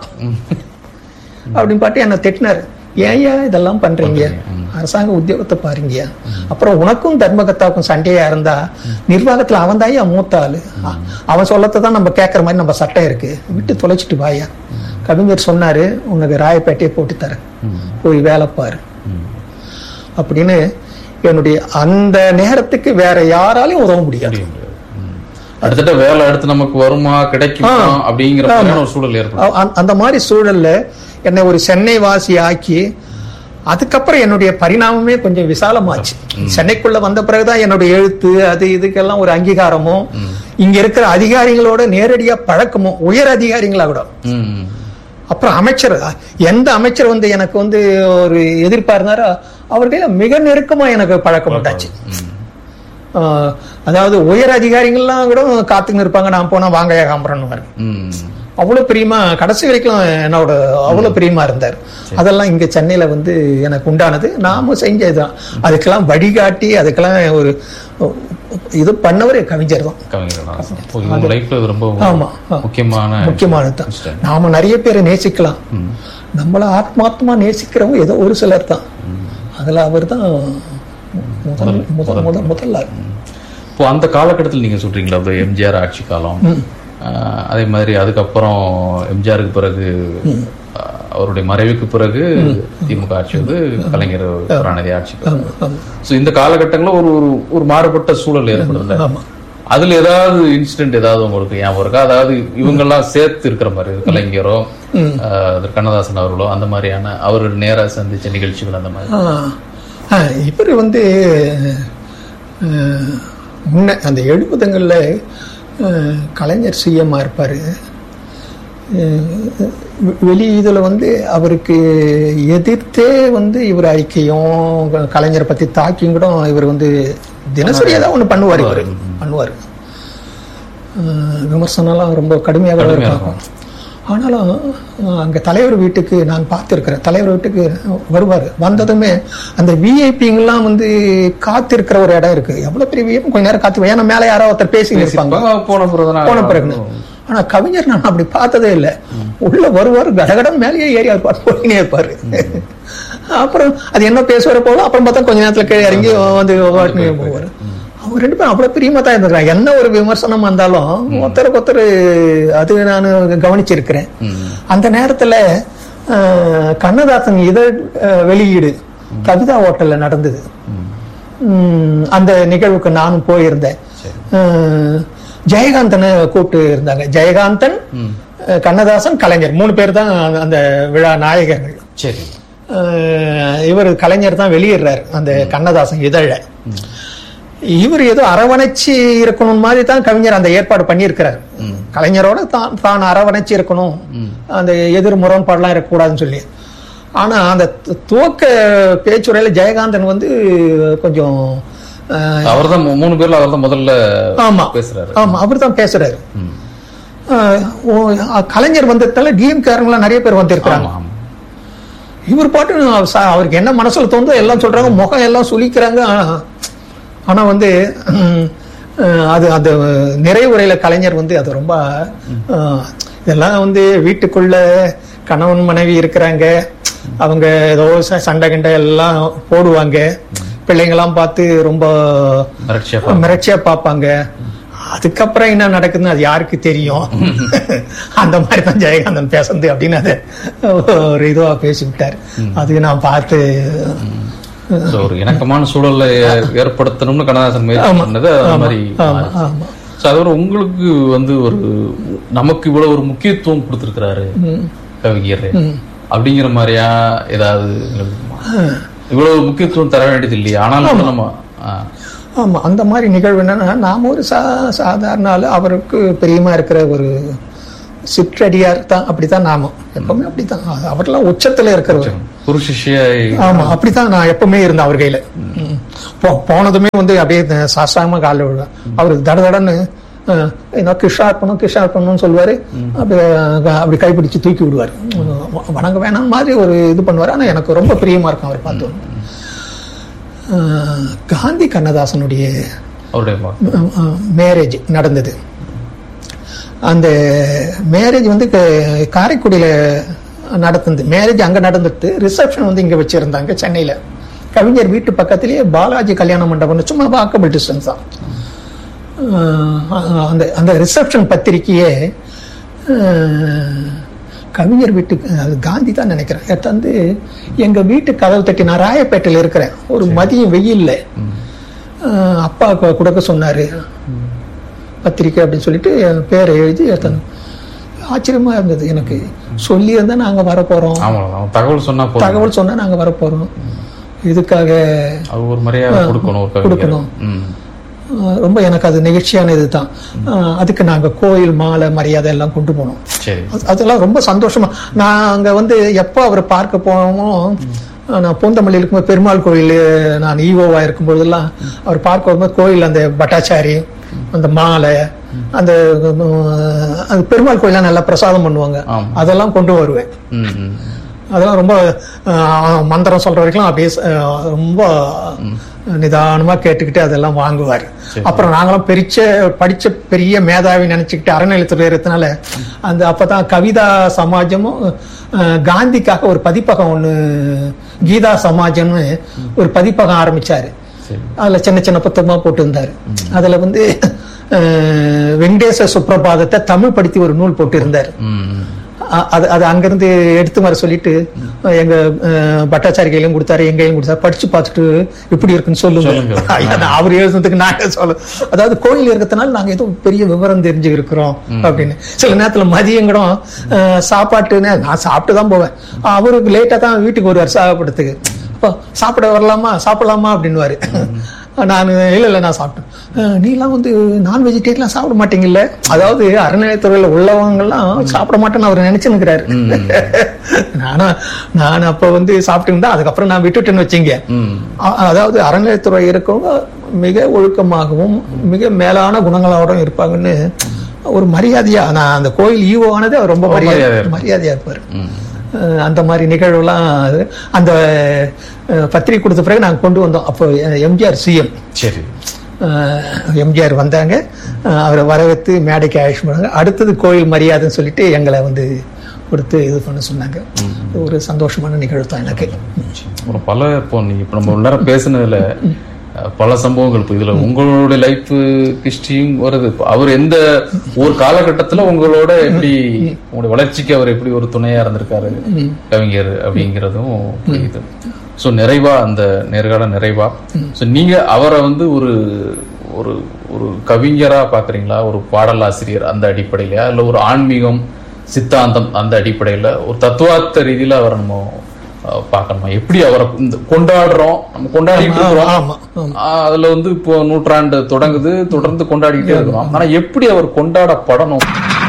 அப்படின்னு பாட்டு என்ன திட்டினாரு ஏன் ஏன் இதெல்லாம் பண்றீங்க அரசாங்க உத்தியோகத்தை பாருங்க அப்புறம் உனக்கும் தர்மகத்தாவுக்கும் சண்டையா இருந்தா நிர்வாகத்துல அவன் தாயா மூத்த ஆளு அ- அவன் சொல்லத்தை தான் நம்ம கேட்கற மாதிரி நம்ம சட்டம் இருக்கு விட்டு தொலைச்சிட்டு வாயா கவிஞர் சொன்னாரு உனக்கு ராயப்பேட்டையை போட்டு தரேன் போய் வேலை பாரு அப்படின்னு என்னுடைய அந்த நேரத்துக்கு வேற யாராலையும் உதவ முடியாது முடியும், முடியாது. ம். அடுத்தட்ட வேலை அடுத்து நமக்கு வருமா கிடைக்குமா அப்படிங்கிற மாதிரியான ஒரு சூழல் ஏற்படும் அ- அந்த- அந்த மாதிரி சூழல்ல என்னை ஒரு சென்னை வாசி ஆக்கி அதுக்கப்புறம் என்னுடைய பரிணாமமே கொஞ்சம் விசாலமாச்சு சென்னைக்குள்ள வந்த பிறகுதான் என்னுடைய எழுத்து அது இதுக்கெல்லாம் ஒரு அங்கீகாரமும் இங்க இருக்கிற அதிகாரிகளோட நேரடியா பழக்கமும் உயர் அதிகாரிகளா கூட ம். அப்புறம் அமைச்சர் எந்த அமைச்சர் வந்து எனக்கு வந்து ஒரு எதிர்பார்ந்தாரோ அவர்கள மிக நெருக்கமா எனக்கு பழக்கம் உண்டாச்சு ஆஹ், அதாவது உயர் அதிகாரிகள்லாம் கூட காத்துன்னு இருப்பாங்க நான் போனா வாங்க ஏகாம்பரன் ம். அவ்வளவு பிரியமா கடைசி வரைக்கும் என்னோட அவ்வளவு பிரியமா இருந்தார் அதெல்லாம் இங்க சென்னையில வந்து எனக்கு உண்டானது நாம செஞ்சதுதான் அதுக்கெல்லாம் வழிகாட்டி அதுக்கெல்லாம் ஒரு இது பண்ணவர் கவிஞர் தான் கவிஞர் கண்ணதாசன். ஓ, இது உங்க லைஃப்ல இது ரொம்ப ஆமா, ஆ. முக்கியமான முக்கியமானதுதான் incident. நாம நிறைய பேரை நேசிக்கலாம் நம்மள ஆத்மாத்மா நேசிக்கிறவங்க ஏதோ ஒரு சிலர் தான் அதுல அவர் தான் முதல் முதல் முதல் முதல்ல இப்போ அந்த காலகட்டத்தில் நீங்க சொல்றீங்களா அந்த எம்ஜிஆர் ஆட்சி காலம் ஆஹ், அதே மாதிரி அதுக்கப்புறம் எம்ஜிஆருக்கு பிறகு ஆஹ், அவருடைய மறைவுக்கு பிறகு திமுக ஆட்சி வந்து கலைஞர் கருணாநிதி ஆட்சி ஆமா, ஆமா, ஸோ இந்த காலகட்டங்களில் ஒரு ஒரு ஒரு மாறுபட்ட சூழல் ஏற்படுதுல்ல ஆமா அதுல ஏதாவது இன்சிடென்ட் ஏதாவது உங்களுக்கு ஞாபகம் இருக்கா அதாவது இவங்கெல்லாம் சேர்த்து இருக்கிற மாதிரி கலைஞரோ ஆஹ், திரு கண்ணதாசன் அவர்களோ அந்த மாதிரியான அவர்கள் நேரா சந்திச்ச நிகழ்ச்சிகள் அந்த மாதிரி இவர் வந்து அஹ், முன்ன அந்த எழுபதுங்களில் கலைஞர் சிஎம்மா இருப்பார் வெளி இதில் வந்து அவருக்கு எதிர்த்தே வந்து இவர் அறிக்கையும் கலைஞரை பற்றி தாக்கியும் கூட இவர் வந்து தினசரி ஏதாவது ஒன்று பண்ணுவார் இவர் பண்ணுவார் விமர்சனம்லாம் ரொம்ப கடுமையாக கடுமையா இருக்கும் ஆனாலும் அஹ், அங்க தலைவர் வீட்டுக்கு நான் பார்த்திருக்கிறேன் தலைவர் வீட்டுக்கு வருவார் வந்ததுமே அந்த விஐபிங்கெல்லாம் வந்து காத்திருக்கிற ஒரு இடம் இருக்கு எவ்வளவு பெரிய விஐபி கொஞ்ச நேரம் காத்து ஏன்னா மேலே யாரோ ஒருத்தர் பேசி இருப்பாங்க போன பிறகு போன பிறகு ஆனா கவிஞர் நான் அப்படி பார்த்ததே இல்லை உள்ள வருவார் கடகடம் மேலேயே ஏறி இருப்பார் போயினே இருப்பாரு அப்புறம் அது என்ன பேசுவார போல அப்புறம் பார்த்தா கொஞ்ச நேரத்துல கீழே இறங்கி வந்து வாட்டினே போவார் அவங்க ரெண்டு பேரும் அவ்வளவு பிரியமா தான் இருந்திருக்காங்க என்ன ஒரு விமர்சனம் வந்தாலும் ஒருத்தருக்கு ஒருத்தர் அது நான் கவனிச்சிருக்கிறேன் அந்த நேரத்துல அஹ், கண்ணதாசன் இதழ் அஹ், வெளியீடு கவிதா ஹோட்டல்ல நடந்தது உம், அந்த நிகழ்வுக்கு நானும் போயிருந்தேன் அஹ், ஜெயகாந்தனை கூப்பிட்டு இருந்தாங்க ஜெயகாந்தன் அஹ், கண்ணதாசன் கலைஞர் மூணு பேர் தான் அந்த- அந்த விழா நாயகர்கள் சரி அஹ், இவர் கலைஞர் தான் வெளியிடுறாரு அந்த கண்ணதாசன் இதழ இவர் ஏதோ அரவணைச்சு இருக்கணும் மாதிரி தான் கவிஞர் அந்த ஏற்பாடு பண்ணியிருக்கிறார் கலைஞரோட தான் தான் அரவணைச்சு இருக்கணும் அந்த எதிர் முரண்பாடுலாம் இருக்கக்கூடாதுன்னு சொல்லி ஆனா அந்த து- துவக்க பேச்சுரையில ஜெயகாந்தன் வந்து கொஞ்சம் அஹ், அவர்தான் மூ- மூணு பேர்ல அவர்தான் முதல்ல ஆமா பேசுறாரு ஆமா அவர் தான் பேசுறாரு அஹ், ஓ, அஹ், கலைஞர் வந்ததால டிஎம் காரங்களாம் நிறைய பேர் வந்திருக்கிறாங்க ஆமா ஆமா இவர் பாட்டு ச- அவருக்கு என்ன மனசுல தோணுதோ எல்லாம் சொல்றாங்க முகம் எல்லாம் சுளிக்கிறாங்க ஆனா- ஆனா வந்து உம், அஹ், அது அந்த நிறைவுரையில கலைஞர் வந்து அது ரொம்ப அஹ், இதெல்லாம் வந்து வீட்டுக்குள்ள கணவன் மனைவி இருக்கிறாங்க அவங்க ஏதோ ச- சண்டை கிண்டை எல்லாம் போடுவாங்க பிள்ளைங்கெல்லாம் பார்த்து ரொம்ப மிரட்சியா மிரட்சியா பார்ப்பாங்க அதுக்கப்புறம் என்ன நடக்குதுன்னு அது யாருக்கு தெரியும் அந்த மாதிரி தான் ஜெயகாந்தன் பேசுறது அப்படின்னு அதை ஒரு இதுவா பேசி விட்டார் அது நான் பார்த்து So, ஒரு இணக்கமான சூழலை ஏ- ஏற்படுத்தணும்னு கண்ணதாசன் முயற்சி ஆமா. பண்ணது அந்த மாதிரி ஆமா மாறிச்சு. ஆமா So, அது ஒரு உங்களுக்கு வந்து ஒரு நமக்கு இவ்வளவு ஒரு முக்கியத்துவம் கொடுத்திருக்கிறாரு கவிஞர் அப்படிங்கிற மாதிரியா ஏதாவது உங்களுக்கு இருக்குமா? இவ்வளவு முக்கியத்துவம் தர வேண்டியது இல்லையா ஆனாலும் கூட நம்ம ஆ, ஆமா அந்த மாதிரி நிகழ்வு என்னன்னா நாம ஒரு சா சாதாரண ஆளு அவருக்கு பிரியமா இருக்கிற ஒரு சிற்றடியார் தான் அப்படித்தான் நாம எப்பவுமே அப்படித்தான் அது அவரெல்லாம் உச்சத்துல இருக்கிறவர் குரு சிஷ்ய ஆமா அப்படித்தான் நான் எப்பவுமே இருந்தேன் அவர் கையில ம். போ- போனதுமே வந்து அப்படியே சாஸ்தாங்கமா காலில் விழுவேன் அவர் தட தடன்னு அஹ், ஏதோ கிருஷ்ணா இருக்கணும் கிருஷ்ணா இருக்கணும்னு சொல்லுவாரு அப்படியே அஹ், அப்படி கைப்பிடிச்சு தூக்கி விடுவார் வ- வணங்க வேணாம் மாதிரி ஒரு இது பண்ணுவார் ஆனா எனக்கு ரொம்ப பிரியமா இருக்கும் அவர் பார்த்து அஹ், காந்தி கண்ணதாசனுடைய அவருடைய ம- மேரேஜ் நடந்தது அந்த மேரேஜ் வந்து க- காரைக்குடியில நடந்தது மேரேஜ் அங்க நடந்துட்டு ரிசப்ஷன் வந்து இங்க வச்சிருந்தாங்க சென்னையில கவிஞர் வீட்டு பக்கத்திலேயே பாலாஜி கல்யாண மண்டபம்னு சும்மா வாக்கபிள் டிஸ்டன்ஸ் தான் அஹ் அந்த அந்த ரிசப்ஷன் பத்திரிக்கையே அஹ், கவிஞர் வீட்டுக்கு அது காந்தி தான் நினைக்கிறேன் எடுத்தாந்து எங்க வீட்டு கதவு தட்டி நான் ராயப்பேட்டையில் இருக்கிறேன் ஒரு மதியம் வெயில்ல அஹ், அப்பா கு- கொடுக்க சொன்னாரு பத்திரிக்கை அப்படின்னு சொல்லிட்டு என் பேரை எழுதி எடுத்தாங்க ஆச்சரியமா இருந்தது எனக்கு சொல்லி இருந்தா நாங்க வர போறோம் ஆமா அவன் தகவல் சொன்னா போதும் தகவல் சொன்னா நாங்க வர போறோம் இதுக்காக அது ஒரு மரியாதை கொடுக்கணும் ஒரு கவிஞர் கொடுக்கணும். ம். அஹ், ரொம்ப எனக்கு அது நிகழ்ச்சியான இதுதான் அஹ், அதுக்கு நாங்க கோயில் மாலை மரியாதை எல்லாம் கொண்டு போனோம் சரி அது- அதெல்லாம் ரொம்ப சந்தோஷமா நான் அங்க வந்து எப்போ அவரை பார்க்க போனோமோ நான் பூந்தமல்லி இருக்கும்போது பெருமாள் கோயில் நான் ஈவோவா இருக்கும் பொழுதெல்லாம் அவர் பார்க்க வரும்போது கோயில் அந்த பட்டாச்சாரி அந்த மாலை அந்த அஹ், அந்த பெருமாள் கோயிலாம் நல்லா பிரசாதம் பண்ணுவாங்க ஆமா. அதெல்லாம் கொண்டு வருவேன் ம், ம். அதெல்லாம் ரொம்ப அஹ், மந்திரம் சொல்ற வரைக்கும் அப்படியே அஹ், ரொம்ப நிதானமா கேட்டுக்கிட்டு அதெல்லாம் வாங்குவார் அப்புறம் நாங்களும் பெரிச்ச படிச்ச பெரிய மேதாவி நினைச்சுக்கிட்டு அறநிலையத்துறை இருக்கிறதுனால அந்த அப்பதான் கவிதா சமாஜமும் அஹ், காந்திக்காக ஒரு பதிப்பகம் ஒண்ணு கீதா சமாஜம்னு ஒரு பதிப்பகம் ஆரம்பிச்சாரு சரி அதுல சின்ன சின்ன புத்தகமா போட்டு இருந்தாரு அதுல வந்து அஹ், வெங்கடேச சுப்ரபாதத்தை தமிழ் படுத்தி ஒரு நூல் போட்டு இருந்தாரு ம், ம். அ- அது அது அங்கிருந்து எடுத்து வர சொல்லிட்டு அஹ், எங்க அஹ், பட்டாச்சாரி கையிலும் கொடுத்தாரு எங்க கையிலும் கொடுத்தாரு படிச்சு பார்த்துட்டு எப்படி இருக்குன்னு சொல்லுங்க சொல்லுங்க. ஐயா, நான் அவர் எழுதுனதுக்கு நாங்க சொல்ல அதாவது கோயில் இருக்கிறதுனால நாங்க ஏதோ பெரிய விவரம் தெரிஞ்சு இருக்கிறோம் அப்படின்னு சில நேரத்துல மதியம் கூட அஹ், சாப்பாட்டுன்னு நான் சாப்பிட்டு தான் போவேன் அவருக்கு லேட்டா தான் வீட்டுக்கு வருவார் சாப்பிடறதுக்கு அப்போ சாப்பிட வரலாமா சாப்பிடலாமா அப்படின்னுவாரு நான் இல்ல இல்ல நான் சாப்பிட்டேன் அஹ், நீலாம் வந்து நான் வெஜிடேரியன்லாம் சாப்பிட மாட்டீங்கல்ல அதாவது அறநிலையத்துறையில உள்ளவங்கெல்லாம் சாப்பிட மாட்டேன்னு அவர் நினைச்சுன்னுக்கிறாரு நானா நான் அப்ப வந்து சாப்பிட்டு இருந்தா அதுக்கப்புறம் நான் விட்டுட்டேன்னு வச்சீங்க ம். அ- அதாவது அறநிலையத்துறை இருக்கவங்க மிக ஒழுக்கமாகவும் மிக மேலான குணங்களோட இருப்பாங்கன்னு ஒரு மரியாதையா நான் அந்த கோயில் ஈவோ ஆனது அவர் ரொம்ப மரியாதை மரியாதையா இருக்கு. மரியாதையா இருப்பாரு ம். அஹ் அந்த மாதிரி நிகழ்வுலாம் அது- அந்த அஹ், பத்திரிகை கொடுத்த பிறகு நாங்க கொண்டு வந்தோம் அப்போ எம்ஜிஆர் சிஎம் சரி எம்ஜிஆர் வந்தாங்க அஹ் அவரை வரவேற்று மேடைக்கு அழைச்சு போனாங்க அடுத்தது கோயில் மரியாதைன்னு சொல்லிட்டு எங்களை வந்து கொடுத்து இது பண்ண சொன்னாங்க இது ஒரு சந்தோஷமான நிகழ்வு தான் எனக்கு அப்புறம் பல இப்போ நீங்க இப்போ நம்ம நேரம் பேசுனதுல அஹ், பல சம்பவங்கள் இப்போ இதுல உங்களோட லைஃப் ஹிஸ்டரியும் வருது இப்போ அவர் எந்த ஒரு காலகட்டத்துல உங்களோட எப்படி உங்களுடைய வளர்ச்சிக்கு அவர் எப்படி ஒரு துணையா இருந்திருக்காரு கவிஞர் அப்படிங்கிறதும் புரியுது ஸோ நிறைவா அந்த நேர்கால நிறைவா ஸோ நீங்க அவரை வந்து ஒரு ஒரு ஒரு கவிஞரா பாக்குறீங்களா ஒரு பாடலாசிரியர் அந்த அடிப்படையிலயா இல்ல ஒரு ஆன்மீகம் சித்தாந்தம் அந்த அடிப்படையில ஒரு தத்துவார்த்த ரீதியில அவரை நம்ம அஹ், பார்க்கணுமா எப்படி அவரை இந்த கொண்டாடுறோம் நம்ம கொண்டாடிட்டு இருக்கிறோம் ஆமா ஆமா. ஆஹ் அதுல வந்து இப்போ நூற்றாண்டு தொடங்குது தொடர்ந்து கொண்டாடிட்டே இருக்கிறோம் ஆனா எப்படி அவர் கொண்டாடப்படணும்